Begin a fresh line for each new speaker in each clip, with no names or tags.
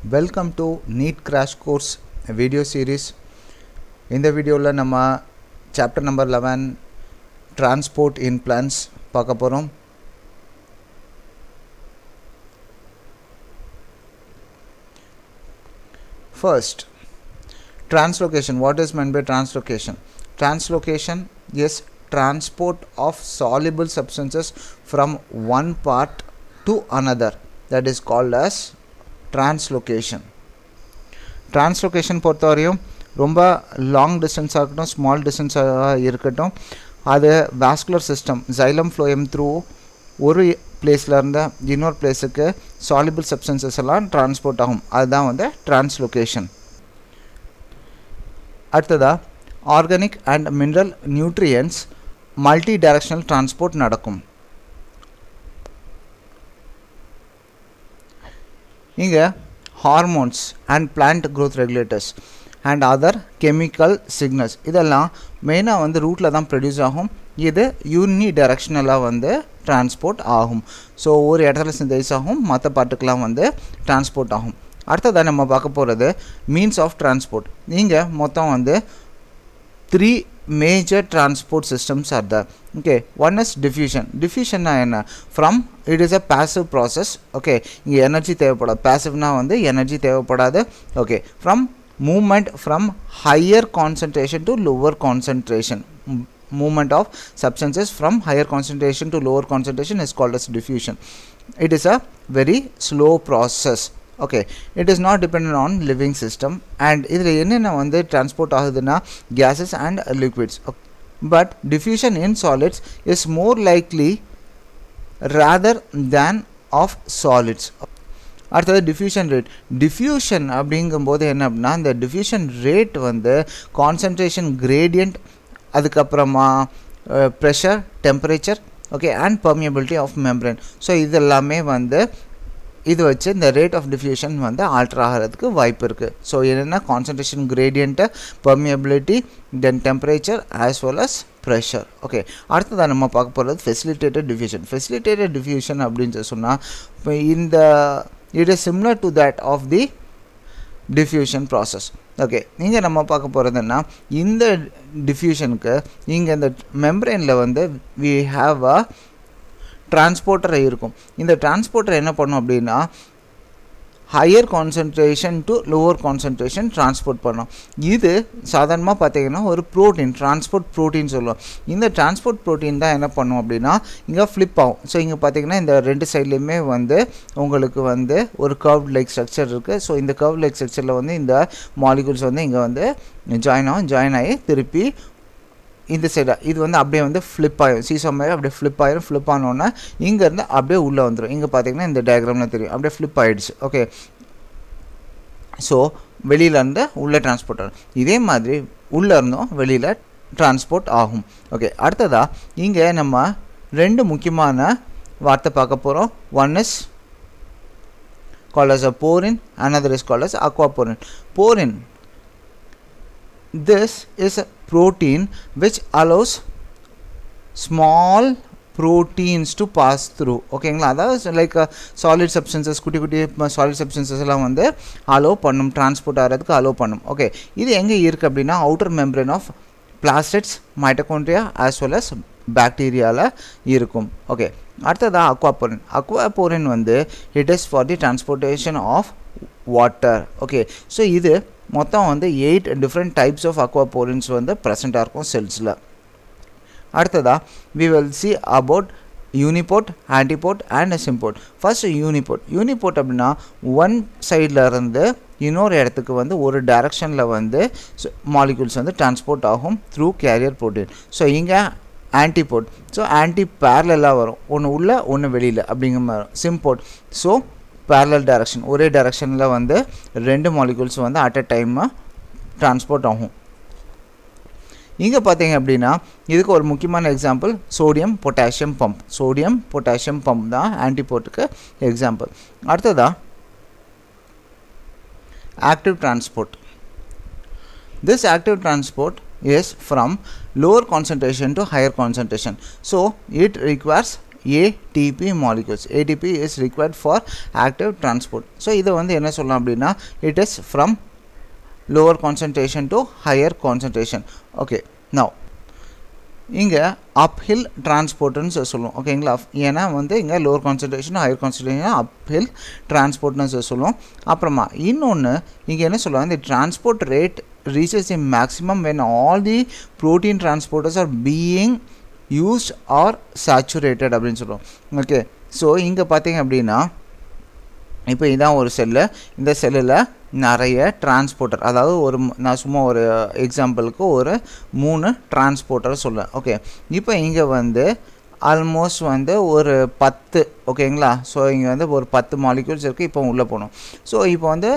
Welcome to NEET crash course video series இந்த வீடியோவில் நம்ம chapter number eleven transport in plants பார்க்க போகிறோம் First, translocation. What is meant by translocation? Translocation is transport of soluble substances from one part to another. That is called as translocation. Translocation பொறுத்தவரையும் ரொம்ப long டிஸ்டன்ஸாக இருக்கட்டும் small டிஸ்டன்ஸாக இருக்கட்டும் அது vascular system xylem phloem through ஒரு பிளேஸ்லேருந்து இன்னொரு பிளேஸுக்கு சாலிபிள் சப்ஸ்டன்சஸ் எல்லாம் டிரான்ஸ்போர்ட் ஆகும் அதுதான் வந்து டிரான்ஸ்லொகேஷன் அடுத்ததாக organic and mineral nutrients multi directional transport நடக்கும் இங்கே hormones and plant growth regulators and other chemical signals இதெல்லாம் மெயினாக வந்து ரூட்டில் தான் ப்ரொடியூஸ் ஆகும் இது யூனி டைரக்ஷனலாக வந்து டிரான்ஸ்போர்ட் ஆகும் ஸோ ஒரு இடத்துல சிந்தேஸ் ஆகும் மற்ற பாட்டுக்கெலாம் வந்து டிரான்ஸ்போர்ட் ஆகும் அடுத்ததாக நம்ம பார்க்க போகிறது மீன்ஸ் ஆஃப் டிரான்ஸ்போர்ட் நீங்கள் மொத்தம் வந்து three major transport systems are the okay one is diffusion டிஃப்யூஷன்னா என்ன from it is a passive process okay இங்கே எனர்ஜி தேவைப்படாது பேசிவ்னா வந்து எனர்ஜி தேவைப்படாது okay from movement from higher concentration to lower concentration movement of substances from higher concentration to lower concentration is called as diffusion it is a very slow process okay it is not depend on living system and இதில் என்னென்ன வந்து transport ஆகுதுன்னா gases and liquids but diffusion in solids is more likely rather than of solids அடுத்தது diffusion rate diffusion அப்படிங்கும்போது என்ன அப்படின்னா இந்த diffusion rate வந்து கான்சன்ட்ரேஷன் கிரேடியன்ட் அதுக்கப்புறமா pressure temperature okay and permeability of membrane so இது எல்லாமே வந்து இது வச்சு இந்த ரேட் ஆஃப் டிஃப்யூஷன் வந்து ஆல்ட்ரு ஆகிறதுக்கு வாய்ப்பு இருக்குது ஸோ என்னென்னா concentration gradient permeability then temperature as well as pressure okay அடுத்ததாக நம்ம பார்க்க போகிறது ஃபெசிலிட்டேட்டட் டிஃப்யூஷன் ஃபெசிலிட்டேட்டட் டிஃப்யூஷன் அப்படின்னு சொன்னால் இப்போ இந்த it is similar to that of the diffusion process okay இங்கே நம்ம பார்க்க போகிறதுன்னா இந்த டிஃப்யூஷனுக்கு இங்கே இந்த மெம்ப்ரெயினில் வந்து வி ஹாவ் அ டிரான்ஸ்போர்ட்டர் இருக்கும் இந்த டிரான்ஸ்போர்ட்டர் என்ன பண்ணும் அப்படின்னா higher concentration to lower concentration transport பண்ணும் இது சாதாரணமாக பார்த்தீங்கன்னா ஒரு ப்ரோட்டீன் டிரான்ஸ்போர்ட் ப்ரோட்டீன் சொல்லுவோம் இந்த டிரான்ஸ்போர்ட் ப்ரோட்டீன் தான் என்ன பண்ணும் அப்படின்னா இங்கே ஃப்ளிப் ஆகும் ஸோ இங்கே பார்த்தீங்கன்னா இந்த ரெண்டு சைட்லேயுமே வந்து உங்களுக்கு வந்து ஒரு கர்வ் லைக் ஸ்ட்ரக்சர் இருக்குது ஸோ இந்த கர்வ் லைக் ஸ்ட்ரக்சரில் வந்து இந்த மாலிகூல்ஸ் வந்து இங்கே வந்து ஜாயின் ஆகும் ஜாயின் ஆகி திருப்பி இந்த சைடாக இது வந்து அப்படியே வந்து ஃப்ளிப் ஆகிடும் சீசோ மாதிரி அப்படியே ஃப்ளிப் ஆகிடும் ஃப்ளிப் ஆனோன்னா இங்கேருந்து அப்படியே உள்ளே வந்துடும் இங்கே பார்த்தீங்கன்னா இந்த டயக்ராமில் தெரியும் அப்படியே ஃப்ளிப் ஆகிடுச்சு ஓகே ஸோ வெளியிலேருந்து உள்ளே டிரான்ஸ்போர்ட் ஆகும் இதே மாதிரி உள்ளே இருந்தும் வெளியில் டிரான்ஸ்போர்ட் ஆகும் ஓகே அடுத்ததாக இங்கே நம்ம ரெண்டு முக்கியமான வார்த்தை பார்க்க போகிறோம் one is call as a porin another is call as aquaporin porin this is a protein which allows small proteins to pass through ஓகேங்களா அதாவது லைக் சாலிட் சப்ஸ்டன்சஸ் குட்டி குட்டி சாலிட் சப்ஸ்டன்சஸ் எல்லாம் வந்து அலோவ் பண்ணும் டிரான்ஸ்போர்ட் ஆகிறதுக்கு அலோவ் பண்ணும் okay இது எங்கே இருக்குது அப்படின்னா outer membrane of plastids mitochondria as well as பாக்டீரியாவில் இருக்கும் ஓகே அடுத்ததாக அக்வாபோரின் அக்வாபோரின் வந்து it is for the transportation of water okay so இது மொத்தம் வந்து eight different types of aquaporins வந்து ப்ரெசண்ட்டாக இருக்கும் செல்ஸில் அடுத்ததாக we will see about uniport antiport and symport first uniport uniport அப்படின்னா ஒன் சைடில் இருந்து இன்னொரு இடத்துக்கு வந்து ஒரு டைரக்ஷனில் வந்து மாலிகூல்ஸ் வந்து டிரான்ஸ்போர்ட் ஆகும் த்ரூ கேரியர் ப்ரோட்டீன் ஸோ இங்கே ஆன்டிபோர்ட் ஸோ ஆன்டி பேரலாக வரும் ஒன்று உள்ள ஒன்று வெளியில் அப்படிங்கிற மாதிரி சிம்போர்ட் ஸோ பேரலல் டைரக்ஷன் ஒரே டைரக்ஷனில் வந்து ரெண்டு மாலிகூல்ஸ் வந்து அட் அ டைம் டிரான்ஸ்போர்ட் ஆகும் இங்கே பார்த்தீங்க அப்படின்னா இதுக்கு ஒரு முக்கியமான example sodium potassium pump sodium potassium pump தான் ஆன்டிபோர்ட்டுக்கு எக்ஸாம்பிள் அடுத்ததா active transport this active transport is from lower concentration to higher concentration so it requires ATP molecules ATP is required for active transport so இதை வந்து என்ன சொல்லலாம் அப்படின்னா it is from lower concentration to higher concentration okay now இங்கே uphill டிரான்ஸ்போர்ட்டுன்னு சொல்லுவோம் ஓகேங்களா ஏன்னா வந்து இங்கே lower concentration higher concentration uphill டிரான்ஸ்போர்ட்னு சொல்லுவோம் அப்புறமா இன்னொன்று இங்கே என்ன சொல்லுவாங்க இந்த transport rate reaches the maximum when all the protein transporters are being used or saturated அப்படின்னு சொல்லுவோம் ஓகே ஸோ இங்கே பார்த்தீங்க அப்படின்னா இப்போ இதான் ஒரு செல்லு இந்த செல்லில் நிறைய டிரான்ஸ்போர்ட்டர் அதாவது ஒரு நான் சும்மா ஒரு எக்ஸாம்பிளுக்கு ஒரு மூணு டிரான்ஸ்போர்ட்டர் சொல்லுவேன் ஓகே இப்போ இங்கே வந்து ஆல்மோஸ்ட் வந்து ஒரு பத்து ஓகேங்களா ஸோ இங்கே வந்து ஒரு பத்து மாலிக்யூல்ஸ் இருக்குது இப்போ உள்ளே போகணும் ஸோ இப்போ வந்து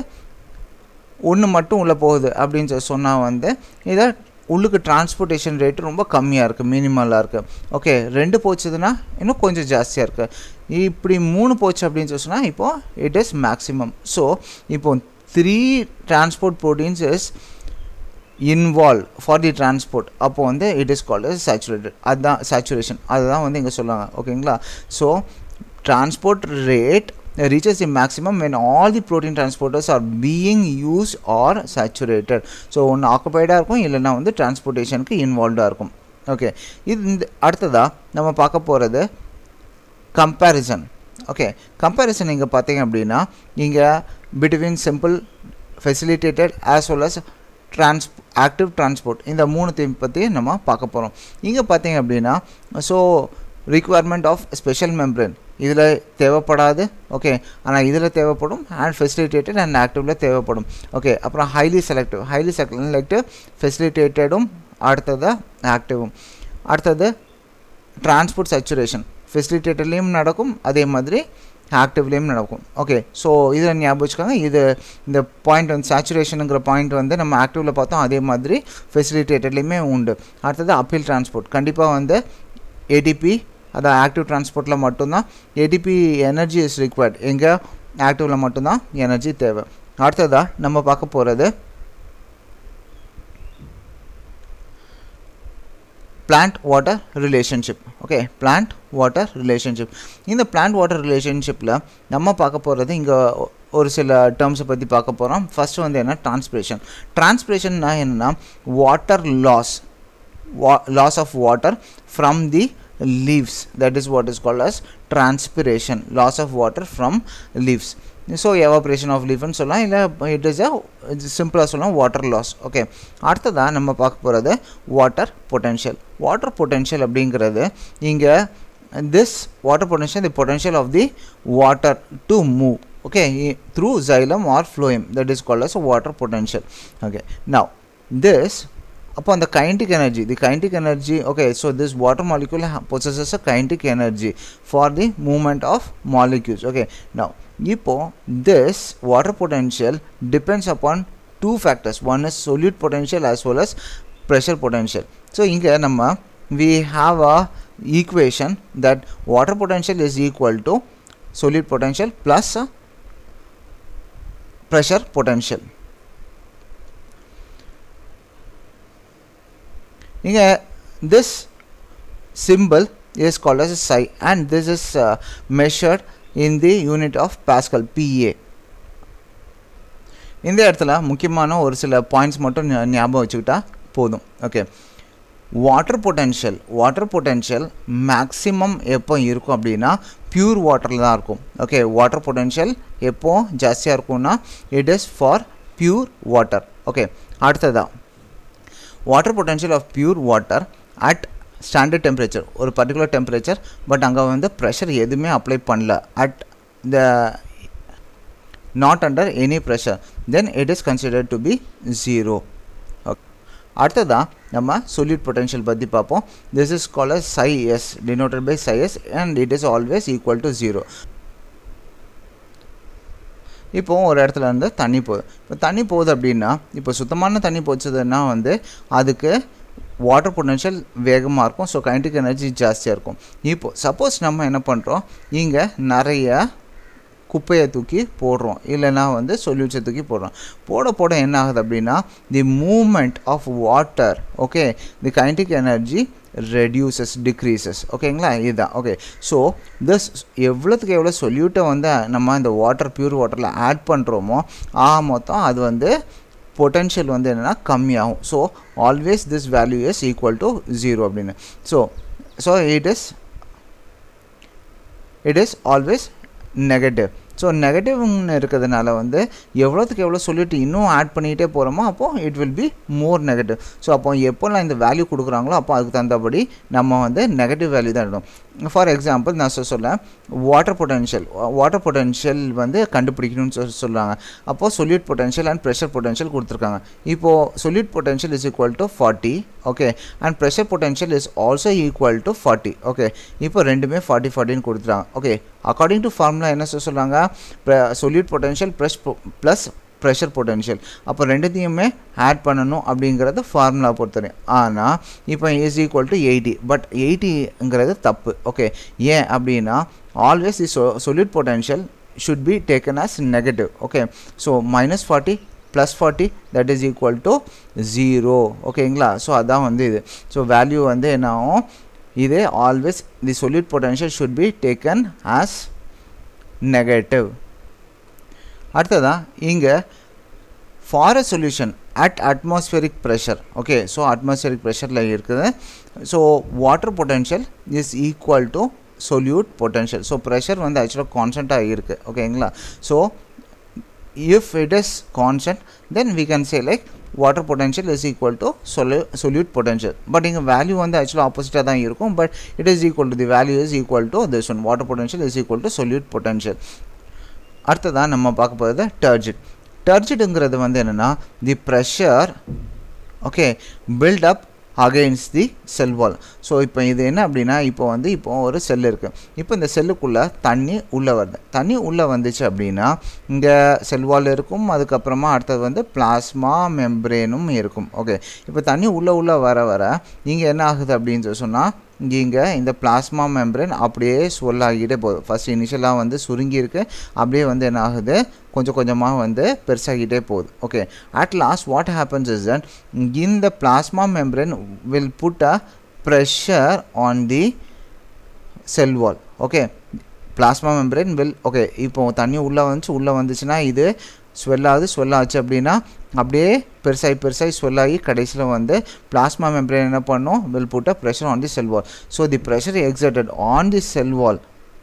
ஒன்று மட்டும் உள்ளே போகுது அப்படின்னு சொல்லி சொன்னால் வந்து இதை உள்ளுக்கு டிரான்ஸ்போர்ட்டேஷன் ரேட்டு ரொம்ப கம்மியாக இருக்குது மினிமலாக இருக்குது ஓகே ரெண்டு போச்சுதுன்னா இன்னும் கொஞ்சம் ஜாஸ்தியாக இருக்குது இப்படி மூணு போச்சு அப்படின்னு சொல்லி சொன்னால் இப்போது இட் இஸ் மேக்ஸிமம் ஸோ இப்போ three transport proteins is involve for the transport அப்போ வந்து இட் இஸ் கால்ட் சேச்சுரேட்டட் அதுதான் சேச்சுரேஷன் அதுதான் வந்து இங்கே சொல்லுவாங்க ஓகேங்களா so transport rate reaches the maximum when all the protein transporters are being used or saturated so ஒன்று ஆக்குபைடாக இருக்கும் இல்லைன்னா வந்து டிரான்ஸ்போர்ட்டேஷனுக்கு இன்வால்வ்டாக இருக்கும் ஓகே இது இந்த அடுத்ததாக நம்ம பார்க்க போகிறது கம்பேரிசன் ஓகே கம்பேரிசன் இங்கே பார்த்தீங்க அப்படின்னா இங்கே between simple facilitated as well as trans active transport இந்த மூணுத்தையும் பற்றி நம்ம பார்க்க போகிறோம் இங்கே பார்த்தீங்க அப்படின்னா so requirement of special membrane இதில் தேவைப்படாது ஓகே ஆனால் இதில் தேவைப்படும் அண்ட் ஃபெசிலிட்டேட்டட் அண்ட் ஆக்டிவில் தேவைப்படும் ஓகே அப்புறம் ஹைலி செலக்டிவ் ஹைலி செலக்டிவ் ஃபெசிலிட்டேட்டடும் அடுத்தது ஆக்டிவும் அடுத்தது டிரான்ஸ்போர்ட் சச்சுரேஷன் ஃபெசிலிட்டேட்டர்லேயும் நடக்கும் அதே மாதிரி ஆக்டிவ்லேயும் நடக்கும் ஓகே ஸோ இதை ஞாபகம் வச்சுக்கோங்க இது இந்த பாயிண்ட் வந்து சேச்சுரேஷனுங்கிற பாயிண்ட் வந்து நம்ம ஆக்டிவில் பார்த்தோம் அதே மாதிரி ஃபெசிலிட்டேட்டர்லேயுமே உண்டு அடுத்தது அப்பீல் டிரான்ஸ்போர்ட் கண்டிப்பாக வந்து ஏடிபி அதான் ஆக்டிவ் டிரான்ஸ்போர்ட்டில் மட்டும்தான் ஏடிபி எனர்ஜி இஸ் ரிக்வயர்ட் எங்கே ஆக்டிவில் மட்டும்தான் எனர்ஜி தேவை அடுத்ததாக நம்ம பார்க்க போகிறது plant water relationship okay plant water relationship இந்த பிளான்ட் வாட்டர் ரிலேஷன்ஷிப்பில் நம்ம பார்க்க போகிறது இங்கே ஒரு சில டேர்ம்ஸை பற்றி பார்க்க போகிறோம் ஃபஸ்ட்டு வந்து என்ன டிரான்ஸ்பிரேஷன் டிரான்ஸ்பிரேஷன்னா என்னென்னா water loss wa loss of water from the leaves that is what is called as transpiration loss of water from leaves so evaporation of லீஃப்னு சொல்லலாம் இல்லை இட் இஸ் அ சிம்பிளாக சொல்லலாம் வாட்டர் லாஸ் ஓகே அடுத்ததாக நம்ம பார்க்க போகிறது வாட்டர் பொட்டென்ஷியல் வாட்டர் பொட்டென்ஷியல் அப்படிங்கிறது இங்கே this water potential the potential of the water to move okay through xylem or phloem that is called as a water potential okay now this upon the kinetic energy the kinetic energy okay so this water molecule possesses a kinetic energy for the movement of molecules okay now இப்போ this water potential depends upon two factors one is solute potential as well as pressure potential so இங்க நம்ம we have a equation that water potential is equal to solute potential plus uh, pressure potential இங்கே this symbol is called as a psi and this is uh, measured in the unit of Pascal PA இந்த இடத்துல முக்கியமான ஒரு சில points மட்டும் ஞா- ஞாபகம் வச்சுக்கிட்டா போதும் okay water potential water potential maximum எப்போ இருக்கும் அப்படின்னா பியூர் வாட்டரில் தான் இருக்கும் ஓகே வாட்டர் பொட்டென்ஷியல் எப்போ ஜாஸ்தியாக இருக்கும்னா it is for pure water okay அடுத்ததா water potential of pure water at standard temperature ஒரு பர்டிகுலர் டெம்பரேச்சர் பட் அங்கே வந்து ப்ரெஷர் எதுவுமே அப்ளை பண்ணல at the not under any pressure then it is considered to be zero அடுத்ததாக நம்ம solute potential பற்றி பார்ப்போம் this is call as psi s denoted by psi s and it is always equal to zero இப்போ ஒரு இடத்துல இருந்து தண்ணி போகுது இப்போ தண்ணி போகுது அப்படின்னா இப்போ சுத்தமான தண்ணி போச்சுதுன்னா வந்து அதுக்கு வாட்டர் பொட்டன்ஷியல் வேகமாக இருக்கும் ஸோ கைனடிக் எனர்ஜி ஜாஸ்தியாக இருக்கும் இப்போ சப்போஸ் நம்ம என்ன பண்ணுறோம் இங்கே நிறைய குப்பையை தூக்கி போடுறோம் இல்லைன்னா வந்து சொல்யூட்ஸை தூக்கி போடுறோம் போட போட என்ன ஆகுது அப்படின்னா the movement of water okay the kinetic energy reduces decreases ஓகேங்களா இதுதான் ஓகே ஸோ திஸ் எவ்வளோத்துக்கு எவ்வளோ சொல்யூட்டை வந்து நம்ம இந்த வாட்டர் பியூர் வாட்டரில் ஆட் பண்ணுறோமோ ஆ மொத்தம் அது வந்து பொட்டென்ஷியல் வந்து என்னென்னா கம்மியாகும் so always this value is equal to zero அப்படின்னு so so it is it is always negative so நெகட்டிவ்னு இருக்கிறதுனால வந்து எவ்வளோத்துக்கு எவ்வளோ சொல்லிட்டு இன்னும் ஆட் பண்ணிகிட்டே போகிறோமோ அப்போது it will be more negative so அப்போ எப்போல்லாம் இந்த வேல்யூ கொடுக்குறாங்களோ அப்போ அதுக்கு தகுந்தபடி நம்ம வந்து நெகட்டிவ் வேல்யூ தான் எடுக்கணும் ஃபார் எக்ஸாம்பிள் நான் சொல்ல சொல்ல வாட்டர் பொட்டன்ஷியல் வாட்டர் பொட்டன்ஷியல் வந்து கண்டுபிடிக்கணும்னு சொல்லி சொல்கிறாங்க அப்போது solute potential and pressure potential கொடுத்துருக்காங்க இப்போது solute potential is equal to forty okay and pressure potential is also equal to forty okay இப்போ ரெண்டுமே ஃபார்ட்டி ஃபார்ட்டின்னு கொடுத்துட்டாங்க ஓகே அக்கார்டிங் டு ஃபார்முலா என்ன சொல்கிறாங்க solute potential plus plus pressure potential அப்போ ரெண்டுத்தையுமே add பண்ணணும் அப்படிங்கிறது ஃபார்முலா பொறுத்தவரை ஆனால் இப்போ is equal to eighty but எயிட்டிங்கிறது தப்பு ஓகே ஏன் அப்படின்னா always is solute potential should be taken as negative okay so minus forty plus forty that is equal to zero ஓகேங்களா ஸோ அதான் வந்து இது ஸோ வேல்யூ வந்து என்ன ஆகும் இது always the solute potential should be taken as negative அடுத்ததான் இங்கே for a solution at atmospheric pressure okay so atmospheric ப்ரெஷரில் இருக்குது so water potential is equal to solute potential so pressure வந்து ஆக்சுவலாக கான்ஸ்டண்ட்டாக இருக்குது ஓகேங்களா so if it is constant then we can say like water potential is equal to solute solute potential but இங்கே value வந்து ஆக்சுவலாக ஆப்போசிட்டாக தான் இருக்கும் but it is equal to the value is equal to this one water potential is equal to solute potential அடுத்ததான் நம்ம பார்க்க போகிறது டர்ஜிட் டர்ஜிட்டுங்கிறது வந்து என்னென்னா the pressure okay build up against the cell wall so இப்போ இது என்ன அப்படின்னா இப்போ வந்து இப்போ ஒரு செல் இருக்குது இப்போ இந்த செல்லுக்குள்ளே தண்ணி உள்ளே வருது தண்ணி உள்ளே வந்துச்சு அப்படின்னா இங்கே செல் வால் இருக்கும் அதுக்கப்புறமா அடுத்தது வந்து பிளாஸ்மா மெம்ப்ரேனும் இருக்கும் ஓகே இப்போ தண்ணி உள்ளே உள்ளே வர வர இங்கே என்ன ஆகுது அப்படின்னு சொன்னால் இங்கே இந்த பிளாஸ்மா மெம்பரேன் அப்படியே ஸ்வெல் ஆகிட்டே போகுது ஃபஸ்ட் இனிஷியலாக வந்து சுருங்கியிருக்கு அப்படியே வந்து என்ன ஆகுது கொஞ்சம் கொஞ்சமாக வந்து பெருசாகிட்டே போகுது okay at last what happens is that இந்த plasma membrane will put a pressure on the cell wall okay plasma membrane will okay இப்போ தண்ணி உள்ளே வந்துச்சு உள்ளே வந்துச்சுன்னா இது ஸ்வெல் ஆகுது ஸ்வெல் ஆச்சு அப்படின்னா அப்படியே பெருசாகி பெருசாகி ஸ்வெல் ஆகி கடைசியில் வந்து பிளாஸ்மா மெம்பரேன் என்ன பண்ணும் will put a pressure on the cell wall so the pressure exerted on the cell wall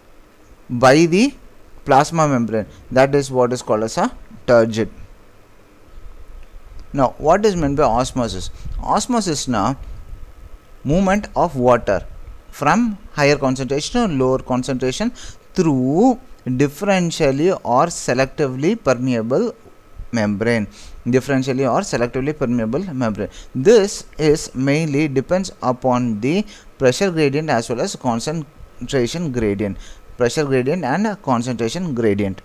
by the plasma membrane that is what is called as a turgid now what is meant by osmosis osmosis now movement of water from higher concentration to lower concentration through differentially or selectively permeable membrane differentially or selectively permeable membrane this is mainly depends upon the pressure gradient as well as concentration gradient pressure gradient and concentration gradient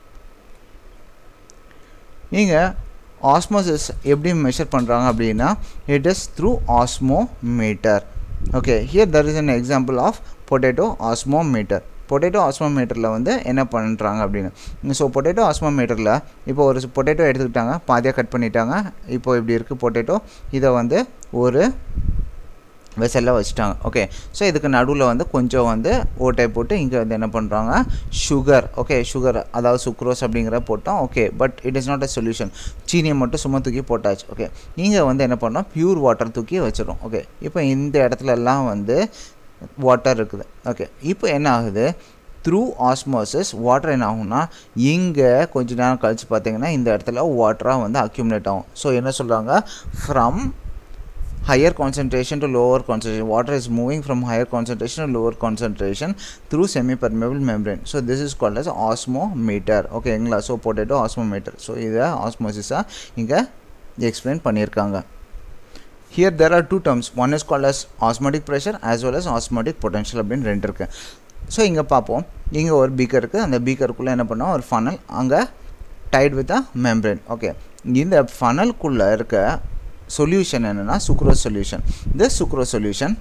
நீங்கள் osmosis எப்படி measure பண்ணுறாங்க அப்படின்னா it is through osmometer okay here there is an example of potato osmometer potato ஆஸ்மோமீட்டரில் வந்து என்ன பண்ணுறாங்க அப்படின்னு so potato ஆஸ்மோமீட்டரில் இப்போ ஒரு பொட்டேட்டோ எடுத்துக்கிட்டாங்க பாதியாக கட் பண்ணிட்டாங்க இப்போ இப்படி இருக்குது பொட்டேட்டோ இதை வந்து ஒரு வெசலில் வச்சுட்டாங்க ஓகே ஸோ இதுக்கு நடுவில் வந்து கொஞ்சம் வந்து ஓட்டை போட்டு இங்கே வந்து என்ன பண்ணுறாங்க சுகர் ஓகே சுகர் அதாவது சுக்ரோஸ் அப்படிங்கிற போட்டோம் okay but it is not a solution சீனியை மட்டும் சும்மா தூக்கி போட்டாச்சு ஓகே நீங்கள் வந்து என்ன பண்ணோம் பியூர் வாட்டர் தூக்கி வச்சிடும் ஓகே இப்போ இந்த இடத்துல எல்லாம் வந்து வாட்டர் இருக்குது ஓகே இப்போ என்ன ஆகுது த்ரூ ஆஸ்மோசிஸ் வாட்டர் என்ன ஆகும்னா இங்கே கொஞ்ச நேரம் கழித்து பார்த்தீங்கன்னா இந்த இடத்துல வாட்டராக வந்து அக்யூமுலேட் ஆகும் ஸோ என்ன சொல்கிறாங்க from higher concentration to lower concentration water is moving from higher concentration to lower concentration through semi permeable membrane so this is called as osmometer okay ங்களா so potato osmometer so இதை osmosis-ஆ இங்கே explain பண்ணியிருக்காங்க here there are two terms one is called as osmotic pressure as well as osmotic potential அப்படின்னு ரெண்டு இருக்குது so இங்கே பார்ப்போம் இங்கே ஒரு பீக்கர் இருக்குது அந்த பீக்கருக்குள்ளே என்ன பண்ணோம் ஒரு ஃபனல் அங்கே tied with a membrane okay இந்த ஃபனலுக்குள்ளே இருக்க சொல்யூஷன் என்னென்னா சுக்ரோஸ் சொல்யூஷன் இந்த சுக்ரோஸ் சொல்யூஷன்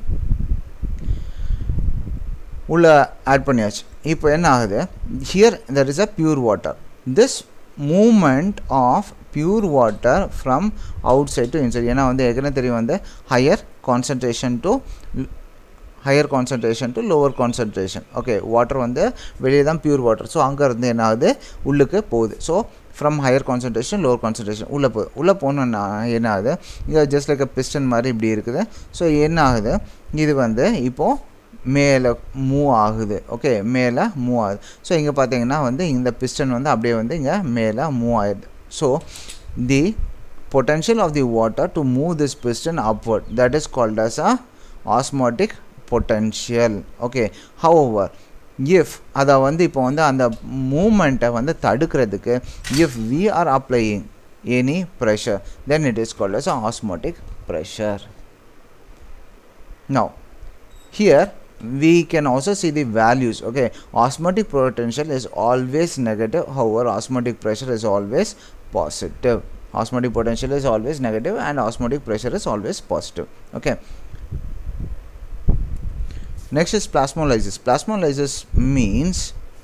உள்ளே ஆட் பண்ணியாச்சு இப்போ என்ன ஆகுது here that is a pure water this movement of pure water from outside to inside ஏன்னா வந்து ஏற்கனவே தெரியும் வந்து higher concentration to higher concentration to lower concentration okay water வந்து வெளியே தான் பியூர் வாட்டர் ஸோ அங்கே இருந்து என்ன ஆகுது உள்ளுக்கு போகுது so from higher concentration lower concentration உள்ளே போகுது உள்ளே போனோன்னா என்ன ஆகுது இங்கே ஜஸ்ட் லைக் பிஸ்டன் மாதிரி இப்படி இருக்குது ஸோ என்ன ஆகுது இது வந்து இப்போது மேலே மூவ் ஆகுது ஓகே மேலே மூவ் ஆகுது ஸோ இங்கே பார்த்தீங்கன்னா வந்து இந்த பிஸ்டன் வந்து அப்படியே வந்து இங்கே மேலே மூவ் ஆகுது so the potential of the water to move this piston upward that is called as a osmotic potential okay however if அதை வந்து இப்போ வந்து அந்த மூமெண்ட்டை வந்து தடுக்கிறதுக்கு if we are applying any pressure then it is called as a osmotic pressure now here we can also see the values okay osmotic potential is always negative however osmotic pressure is always positive osmotic potential is always negative and osmotic pressure is always positive okay next is plasmolysis plasmolysis means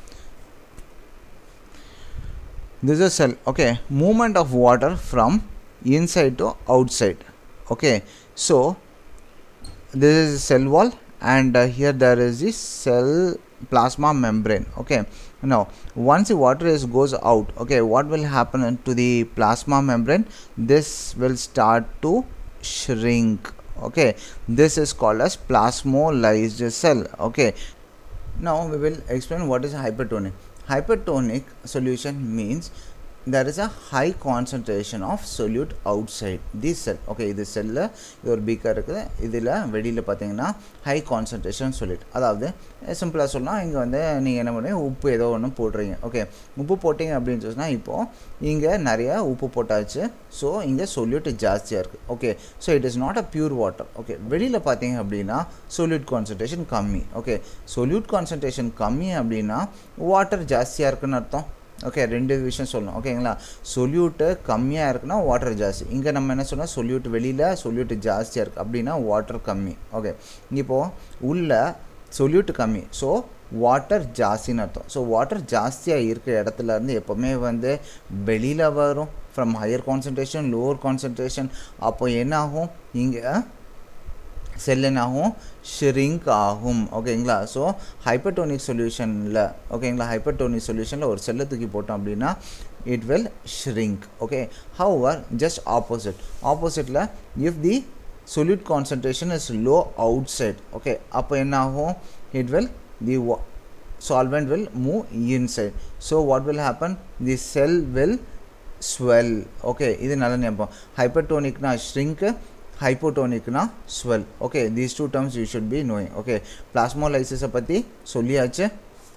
this is a cell okay movement of water from inside to outside okay so this is cell wall and uh, here there is the cell plasma membrane okay now once the water is goes out okay what will happen to the plasma membrane this will start to shrink okay this is called as plasmolyzed cell okay now we will explain what is hypertonic hypertonic solution means there is a high concentration of solute outside this cell okay இது செல்லில் இது ஒரு beaker இருக்குது இதில் வெளியில் பார்த்தீங்கன்னா high concentration சொல்லிட்டு அதாவது சிம்பிளாக சொல்லலாம் இங்கே வந்து நீங்கள் என்ன பண்ணுவீங்க உப்பு ஏதோ ஒன்று போடுறீங்க ஓகே உப்பு போட்டிங்க அப்படின்னு சொன்னால் இப்போது இங்கே நிறைய உப்பு போட்டாச்சு ஸோ இங்கே சொல்யூட் ஜாஸ்தியாக இருக்குது okay so it is not a pure water okay வெளியில் பார்த்தீங்க அப்படின்னா சொல்யூட் கான்சன்ட்ரேஷன் கம்மி ஓகே சொல்யூட் கான்சன்ட்ரேஷன் கம்மி அப்படின்னா வாட்டர் ஜாஸ்தியாக இருக்குன்னு அர்த்தம் ஓகே ரெண்டு விஷயம் சொல்லணும் ஓகேங்களா சொல்யூட்டு கம்மியாக இருக்குன்னா வாட்டர் ஜாஸ்தி இங்கே நம்ம என்ன சொன்னால் சொல்யூட் வெளியில் சொல்யூட்டு ஜாஸ்தியாக இருக்குது அப்படின்னா வாட்டர் கம்மி ஓகே இப்போது உள்ள சொல்யூட் கம்மி ஸோ வாட்டர் ஜாஸ்தின்னு அர்த்தம் ஸோ வாட்டர் ஜாஸ்தியாக இருக்கிற இடத்துல இருந்து எப்போவுமே வந்து வெளியில் வரும் from higher concentration lower concentration அப்போ என்ன ஆகும் இங்கே செல் என்ன ஆகும் ஷ்ரிங்க் ஆகும் ஓகேங்களா ஸோ ஹைப்பர்டோனிக் சொல்யூஷனில் ஓகேங்களா ஹைப்பர்டோனிக் சொல்யூஷனில் ஒரு செல்லை தூக்கி போட்டோம் அப்படின்னா it will shrink okay our just opposite ஆப்போசிட்டில் if the solute concentration is low outside okay அப்போ என்ன ஆகும் it will the solvent will move inside so what will happen the cell will swell okay இது நல்ல ஞாபகம் hypertonicனா shrink hypotonic-னா swell okay these two terms you should be knowing okay plasmolysis பற்றி சொல்லியாச்சு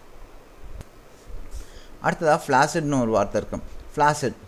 அடுத்ததாக ஃப்ளாசிட்னு ஒரு வார்த்தை இருக்கும் flaccid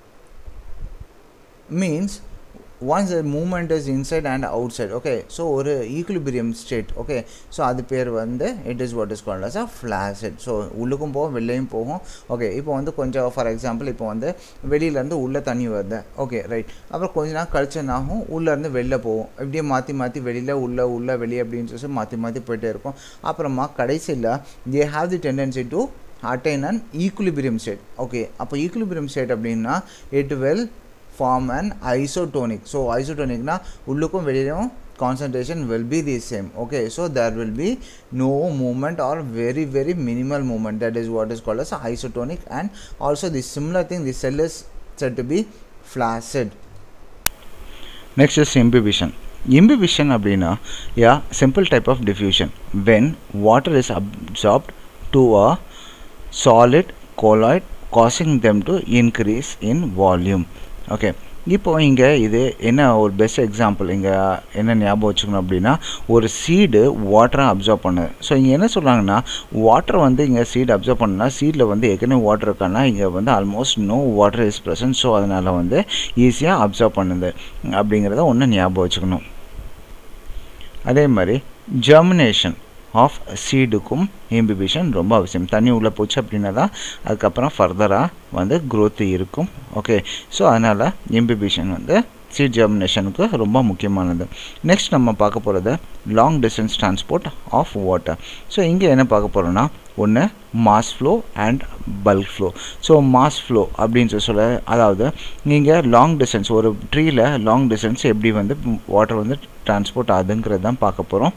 means once movement is inside and outside okay so ஒரு ஈக்குலிபிரியம் ஸ்டேட் ஓகே ஸோ அது பேர் வந்து it is what is called as a flaccid so உள்ளுக்கும் போகும் வெளிலையும் போகும் ஓகே இப்போ வந்து கொஞ்சம் ஃபார் எக்ஸாம்பிள் இப்போ வந்து வெளியிலேருந்து உள்ளே தண்ணி வருது ஓகே ரைட் அப்புறம் கொஞ்ச நாள் கழிச்சு என்ன ஆகும் உள்ளேருந்து வெளில போகும் இப்படியே மாற்றி மாற்றி வெளியில் உள்ள உள்ள வெளியே அப்படின்னு சொல்லி மாற்றி மாற்றி போயிட்டே இருக்கும் அப்புறமா கடைசியில் they have the tendency to attain and equilibrium state okay அப்போ ஈக்குலிபிரியம் ஸ்டேட் அப்படின்னா it will form and isotonic so ஐசோட்டோனிக்னா உள்ளுக்கும் வெளியிலும் concentration will be the same okay so there will be no movement or very very minimal movement that is what is called as isotonic and also the similar thing the cell is said to be flaccid next is imbibition imbibition அப்படின்னா yeah simple type of diffusion when water is absorbed to a solid colloid causing them to increase in volume okay இப்போ இங்கே இது என்ன ஒரு best example இங்கே என்ன ஞாபகம் வச்சுக்கணும் அப்படின்னா ஒரு சீடு வாட்டரை அப்சர்வ் பண்ணுது ஸோ இங்கே என்ன சொல்கிறாங்கன்னா வாட்டர் வந்து இங்கே சீடு அப்சர்வ் பண்ணுனா சீடில் வந்து ஏற்கனவே வாட்டர் இருக்கான்னா இங்கே வந்து almost no water is present so அதனால் வந்து ஈஸியாக அப்சர்வ் பண்ணுது அப்படிங்கிறத ஒன்று ஞாபகம் வச்சுக்கணும் அதே மாதிரி ஜெர்மினேஷன் ஆஃப் சீடுக்கும் இம்பிபிஷன் ரொம்ப அவசியம் தண்ணி உள்ளே போச்சு அப்படின்னா தான் அதுக்கப்புறம் ஃபர்தராக வந்து க்ரோத் இருக்கும் ஓகே ஸோ அதனால் இம்பிபிஷன் வந்து சீட் ஜெர்மினேஷனுக்கு ரொம்ப முக்கியமானது நெக்ஸ்ட் நம்ம பார்க்க போகிறது long distance transport of water so இங்கே என்ன பார்க்க போகிறோன்னா ஒன்று mass flow and bulk flow so mass flow அப்படின்னு சொல்லி சொல்ல அதாவது நீங்கள் லாங் டிஸ்டன்ஸ் ஒரு ட்ரீயில் லாங் டிஸ்டன்ஸ் எப்படி வந்து வாட்டர் வந்து டிரான்ஸ்போர்ட் ஆகுதுங்கிறது தான் பார்க்க போகிறோம்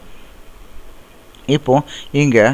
இப்போது இங்கே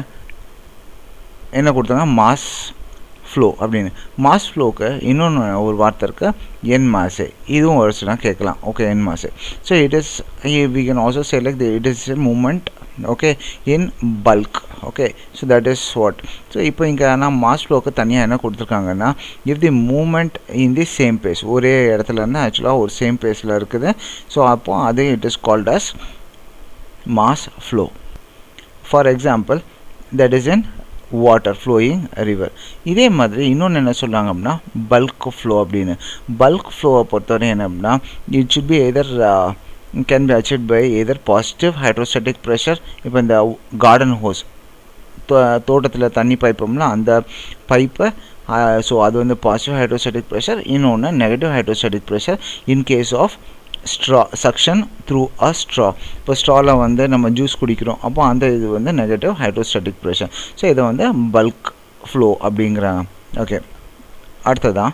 என்ன கொடுத்தாங்க மாஸ் ஃப்ளோ அப்படின்னு மாஸ் ஃப்ளோக்கு இன்னொன்று ஒரு வார்த்தை இருக்கு என் மாசே இதுவும் ஒரு சில கேட்கலாம் okay en masse so it is we can also say like it is a movement okay in bulk okay so that is what so இப்போ இங்கே ஆனால் மாஸ் ஃப்ளோக்கு தனியாக என்ன கொடுத்துருக்காங்கன்னா if the movement in the same phase ஒரே இடத்துல இருந்து ஆக்சுவலாக ஒரு சேம் பேஸில் இருக்குது ஸோ அப்போ அது it is called as mass flow for example that is in water flowing river இதே மாதிரி இன்னொன்று என்ன சொல்கிறாங்க அப்படின்னா பல்க் ஃப்ளோ அப்படின்னு பல்க் ஃப்ளோவை பொறுத்தவரை என்ன அப்படின்னா it should be either can be achieve by either positive hydrostatic pressure இப்போ இந்த கார்டன் ஹோஸ் தோட்டத்தில் தண்ணி பைப்போம்ல அந்த பைப்பை ஸோ அது வந்து பாசிட்டிவ் ஹைட்ரோஸ்டாட்டிக் ப்ரெஷர் இன்னொன்று negative hydrostatic pressure in case of straw suction through a straw இப்போ ஸ்ட்ராவில் வந்து நம்ம ஜூஸ் குடிக்கிறோம் அப்போ அந்த இது வந்து நெகட்டிவ் ஹைட்ரோஸ்டாட்டிக் ப்ரெஷர் ஸோ இதை வந்து பல்க் ஃப்ளோ அப்படிங்கிறாங்க ஓகே அடுத்ததான்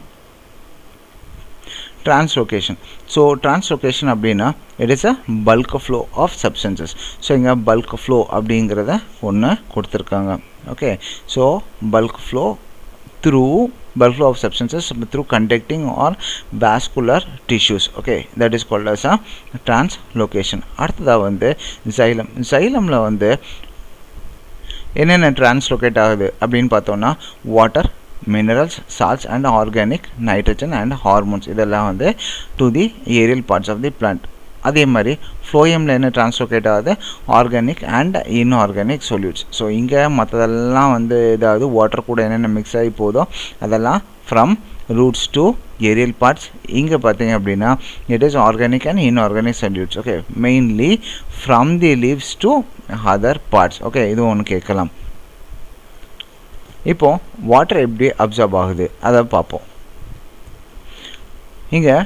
டிரான்ஸ்லொகேஷன் ஸோ டிரான்ஸ்லொகேஷன் அப்படின்னா it is a bulk flow of substances so இங்கே பல்க் ஃப்ளோ அப்படிங்கிறத ஒன்று கொடுத்துருக்காங்க okay so bulk flow through bulk flow of substances through conducting or vascular tissues okay that is called as a translocation அடுத்ததாக வந்து xylem xylemல வந்து என்னென்ன translocate ஆகுது அப்படின்னு பார்த்தோம்னா water minerals salts and organic nitrogen and hormones இதெல்லாம் வந்து to the aerial parts of the plant அதே மாதிரி ஃப்ளோயமில் என்ன டிரான்ஸ்லோகேட் ஆகுது organic and inorganic solutes so இங்கே மற்றதெல்லாம் வந்து இதாவது வாட்டர் கூட என்னென்ன மிக்ஸ் ஆகி போதோ அதெல்லாம் from roots to aerial parts இங்கே பார்த்தீங்க அப்படின்னா it is organic and inorganic solutes okay mainly from the leaves to other parts okay இது ஒன்று கேட்கலாம் இப்போது வாட்டர் எப்படி அப்சர்வ் ஆகுது அதை பார்ப்போம் இங்கே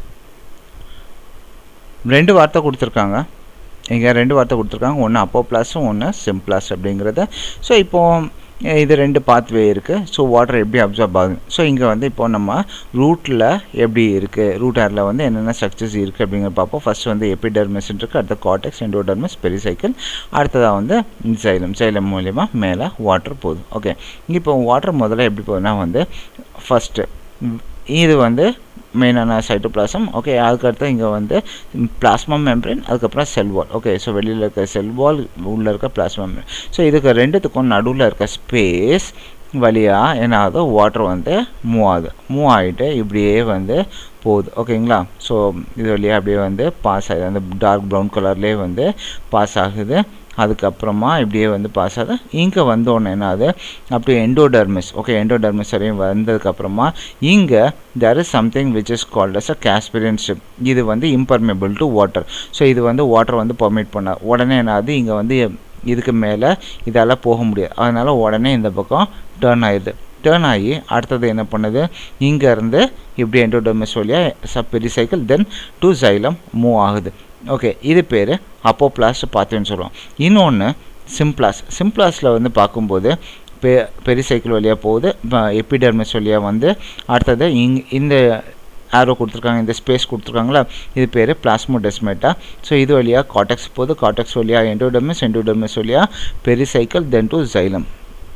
ரெண்டு வார்த்தை கொடுத்துருக்காங்க இங்கே ரெண்டு வார்த்தை கொடுத்துருக்காங்க ஒன்று அப்போ ப்ளஸும் ஒன்று சிம்ப்ளஸ் அப்படிங்கிறத ஸோ இப்போது இது ரெண்டு பாத்வே இருக்குது ஸோ வாட்டர் எப்படி அப்சர்வ் ஆகுது ஸோ இங்கே வந்து இப்போ நம்ம ரூட்டில் எப்படி இருக்குது ரூட் ஏரில் வந்து என்னென்ன ஸ்ட்ரக்சர்ஸ் இருக்குது அப்படிங்கிறத பார்ப்போம் ஃபஸ்ட் வந்து எபிடர்மிஸ் இருக்குது அடுத்த காட்டெக்ஸ் எண்டோடர்மிஸ் பெரிசைக்கிள் அடுத்ததாக வந்து சைலம் சைலம் மூலயமா மேலே வாட்டர் போகுது ஓகே இப்போ வாட்டர் முதல்ல எப்படி போகுதுன்னா வந்து ஃபஸ்ட்டு இது வந்து மெயினான சைட்டோபிளாசம் ஓகே அதுக்கடுத்து இங்கே வந்து பிளாஸ்மா மெம்ப்ரேன் அதுக்கப்புறம் செல் வால் ஓகே ஸோ வெளியில் இருக்க செல் வால் உள்ளே இருக்க பிளாஸ்மா மெம்ப்ரேன் ஸோ இதுக்கு ரெண்டுத்துக்கும் நடுவில் இருக்க ஸ்பேஸ் வழியாக என்ன ஆகுது வாட்டர் வந்து மூவ் ஆகுது மூவ் ஆகிட்டு இப்படியே வந்து போகுது ஓகேங்களா ஸோ இது வழியாக அப்படியே வந்து பாஸ் ஆகுது அந்த டார்க் ப்ரௌன் கலர்லேயே வந்து பாஸ் ஆகுது அதுக்கப்புறமா இப்படியே வந்து பாஸ் ஆகுது இங்கே வந்தோடனே என்ன ஆகுது அப்படியே எண்டோடர்மிஸ் ஓகே எண்டோடர்மிஸ் வரையும் வந்ததுக்கப்புறமா இங்கே there is something which is called as a Casparian strip இது வந்து இம்பர்மேபிள் டு வாட்டர் ஸோ இது வந்து வாட்டர் வந்து பர்மிட் பண்ண உடனே என்ன ஆகுது இங்கே வந்து இதுக்கு மேலே இதால் போக முடியாது அதனால் உடனே இந்த பக்கம் டேர்ன் ஆயிடுது டேர்ன் ஆகி அடுத்தது என்ன பண்ணுது இங்கேருந்து இப்படி எண்டோடர்மிஸ் வழியாக sub pericycle then to xylem move ஆகுது ஓகே இது பேர் அப்போப்ளாஸ் பார்த்தேன்னு சொல்லுவோம் இன்னொன்று சிம்ப்ளாஸ் சிம்ப்ளாஸில் வந்து பார்க்கும்போது பெ பெரிசைக்கிள் வழியாக போகுது எப்பிடர்மிஸ் வழியாக வந்து அடுத்தது இங் இந்த ஆரோ கொடுத்துருக்காங்க இந்த ஸ்பேஸ் கொடுத்துருக்காங்களா இது பேர் பிளாஸ்மோடெஸ்மேட்டா ஸோ இது வழியாக காட்டெக்ஸ் போகுது காட்டெக்ஸ் வழியாக எண்டோடர்மிஸ் எண்டோடர்மிஸ் வழியாக pericycle then to xylem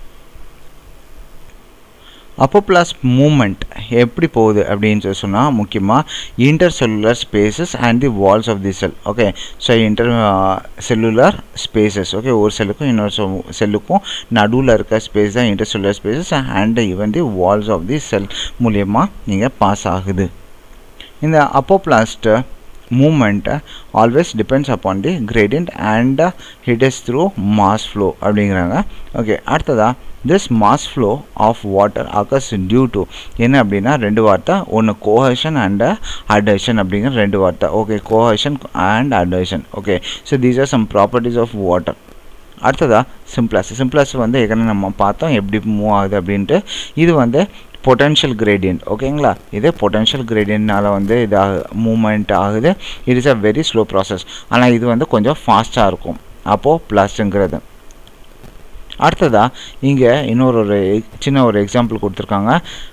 apoplast movement எப்படி போகுது அப்படின்னு சொல்லி சொன்னால் முக்கியமாக intercellular spaces and the walls of the cell okay so intercellular spaces okay ஒரு செல்லுக்கும் இன்னொரு செல்லுக்கும் நடுவில் இருக்க ஸ்பேஸ் தான் intercellular spaces and even the walls of the cell மூலியமாக நீங்கள் பாஸ் ஆகுது இந்த apoplast movement always depends upon the gradient and it is through mass flow அப்படிங்கிறாங்க ஓகே அடுத்ததாக this mass flow of water occurs due to என்ன அப்படின்னா ரெண்டு வார்த்தை ஒன்று கோஹஷன் அண்ட் அடேஷன் அப்படிங்கிற ரெண்டு வார்த்தை okay cohesion and adhesion okay so these are some properties of water அடுத்ததாக சிம்ப்ளஸ் சிம்ப்ளஸ் வந்து ஏற்கனவே நம்ம பார்த்தோம் எப்படி மூவ் ஆகுது அப்படின்ட்டு இது வந்து பொட்டென்ஷியல் கிரேடியன்ட் ஓகேங்களா இது பொட்டென்ஷியல் கிரேடியன்ட்னால வந்து இது மூமெண்ட் ஆகுது it is a very slow process ஆனால் இது வந்து கொஞ்சம் ஃபாஸ்ட்டாக இருக்கும் அப்போது ப்ளஸ்ங்கிறது அடுத்ததாக இங்கே இன்னொரு ஒரு சின்ன ஒரு எக்ஸாம்பிள் கொடுத்துருக்காங்க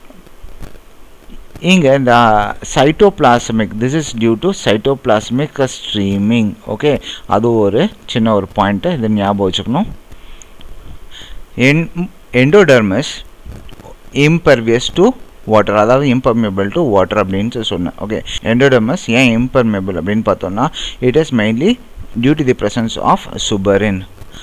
இங்கே இந்த cytoplasmic this is due to cytoplasmic streaming okay அது ஒரு சின்ன ஒரு பாயிண்ட்டு இதை ஞாபகம் வச்சுக்கணும் என் எண்டோடர்மஸ் இம்பர்வியஸ் டு வாட்டர் அதாவது இம்பர்மேபிள் டு வாட்டர் அப்படின்னு சொன்னேன் ஓகே எண்டோடர்மஸ் ஏன் இம்பர்மேபிள் அப்படின்னு பார்த்தோம்னா it is mainly due to the presence of suberin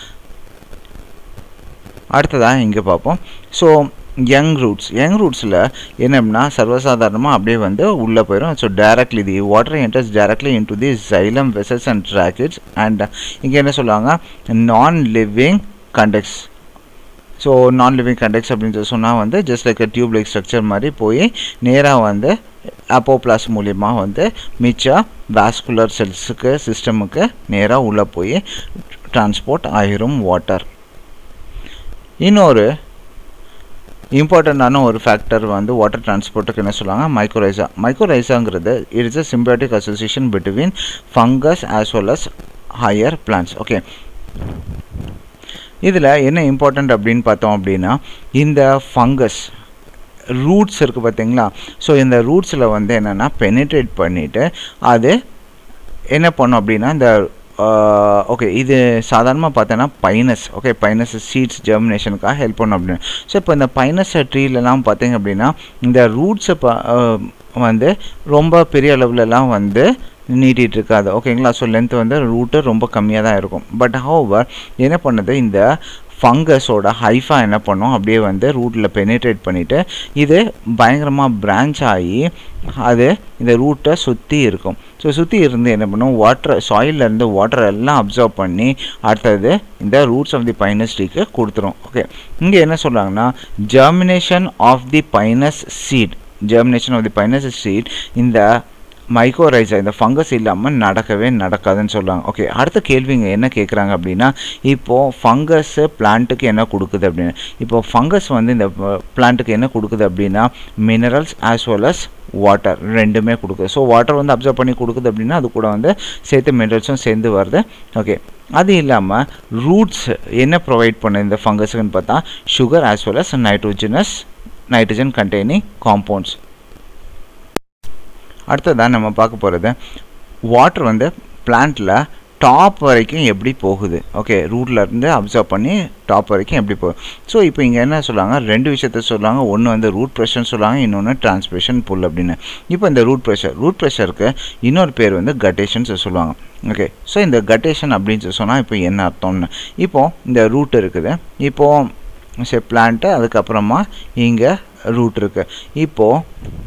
அடுத்ததாக இங்கே பார்ப்போம் ஸோ யங் ரூட்ஸ் யங் ரூட்ஸில் என்ன அப்படின்னா சர்வசாதாரணமாக அப்படியே வந்து உள்ளே போயிடும் so directly the water enters directly into the xylem vessels and tracheids and இங்கே என்ன சொல்லுவாங்க non living conducts so non living conducts அப்படின்னு சொல்லி சொன்னால் வந்து just like tube like structure மாதிரி போய் நேராக வந்து அப்போப்ளாஸ் மூலியமாக வந்து மிச்சா வாஸ்குலர் செல்ஸுக்கு சிஸ்டமுக்கு நேராக உள்ளே போய் டிரான்ஸ்போர்ட் ஆகிரும் வாட்டர் இன்னொரு இம்பார்ட்டண்ட்டான ஒரு ஃபேக்டர் வந்து வாட்டர் டிரான்ஸ்போர்ட்டுக்கு என்ன சொல்லுவாங்க மைக்ரோரைசா மைக்ரோரைசாங்கிறது it is a symbiotic association between fungus as well as higher plants okay இதில் என்ன இம்பார்ட்டண்ட் அப்படின்னு பார்த்தோம் அப்படின்னா இந்த ஃபங்கஸ் ரூட்ஸ் இருக்குது பார்த்தீங்களா ஸோ இந்த ரூட்ஸில் வந்து என்னென்னா பெனிட்ரேட் பண்ணிவிட்டு அது என்ன பண்ணும் அப்படின்னா இந்த ஓகே இது சாதாரணமாக பார்த்தோன்னா பைனஸ் ஓகே பைனஸ் சீட்ஸ் ஜெர்மினேஷனுக்காக ஹெல்ப் பண்ணும் அப்படின்னு ஸோ இப்போ இந்த பைனஸ் ட்ரீலெலாம் பார்த்தீங்க அப்படின்னா இந்த ரூட்ஸை ப வந்து ரொம்ப பெரிய அளவுலலாம் வந்து நீட்டிகிட்டு இருக்காது ஓகேங்களா ஸோ லென்த் வந்து ரூட்டு ரொம்ப கம்மியாக தான் இருக்கும் பட் ஹோவர் என்ன பண்ணுது இந்த ஃபங்கஸோட ஹைஃபா என்ன பண்ணும் அப்படியே வந்து ரூட்டில் பெனிட்ரேட் பண்ணிவிட்டு இது பயங்கரமாக பிரான்ச் ஆகி அது இந்த ரூட்டை சுற்றி இருக்கும் ஸோ சுற்றி இருந்து என்ன பண்ணும் வாட்டர் சாயிலேருந்து வாட்டர் எல்லாம் அப்சர்வ் பண்ணி அடுத்தது இந்த ரூட்ஸ் ஆஃப் தி பைனஸ் ட்ரீக்கு கொடுத்துரும் ஓகே இங்கே என்ன சொல்கிறாங்கன்னா germination of the pinus seed germination of the pinus seed இந்த மைக்ரோரைசா இந்த ஃபங்கஸ் இல்லாமல் நடக்கவே நடக்காதுன்னு சொல்லுவாங்க ஓகே அடுத்த கேள்விங்க என்ன கேட்குறாங்க அப்படின்னா இப்போது ஃபங்கஸ்ஸு பிளான்ட்டுக்கு என்ன கொடுக்குது அப்படின்னு இப்போது ஃபங்கஸ் வந்து இந்த பிளான்ட்டுக்கு என்ன கொடுக்குது அப்படின்னா minerals as well as water ரெண்டுமே கொடுக்குது ஸோ வாட்டர் வந்து அப்சர்வ் பண்ணி கொடுக்குது அப்படின்னா அது கூட வந்து சேர்த்து மினரல்ஸும் சேர்ந்து வருது ஓகே அது இல்லாமல் ரூட்ஸ் என்ன ப்ரொவைட் பண்ணுது இந்த ஃபங்கஸுக்குன்னு பார்த்தா sugar as well as nitrogenous nitrogen containing compounds அடுத்ததான் நம்ம பார்க்க போகிறது வாட்டர் வந்து பிளான்ட்டில் டாப் வரைக்கும் எப்படி போகுது ஓகே ரூட்லேருந்து அப்சர்வ் பண்ணி டாப் வரைக்கும் எப்படி போகுது ஸோ இப்போ இங்கே என்ன சொல்லுவாங்க ரெண்டு விஷயத்த சொல்லுவாங்க ஒன்று வந்து ரூட் ப்ரெஷர்னு சொல்லுவாங்க இன்னொன்று டிரான்ஸ்பிரேஷன் புல் அப்படின்னு இப்போ இந்த ரூட் ப்ரெஷர் ரூட் ப்ரெஷருக்கு இன்னொரு பேர் வந்து கட்டேஷன்ஸ் சொல்லுவாங்க ஓகே ஸோ இந்த கட்டேஷன் அப்படின்னு சொன்னால் இப்போ என்ன அர்த்தம்னு இப்போது இந்த ரூட் இருக்குது இப்போது சரி பிளான்ட்டு அதுக்கப்புறமா இங்கே ரூட் இருக்குது இப்போது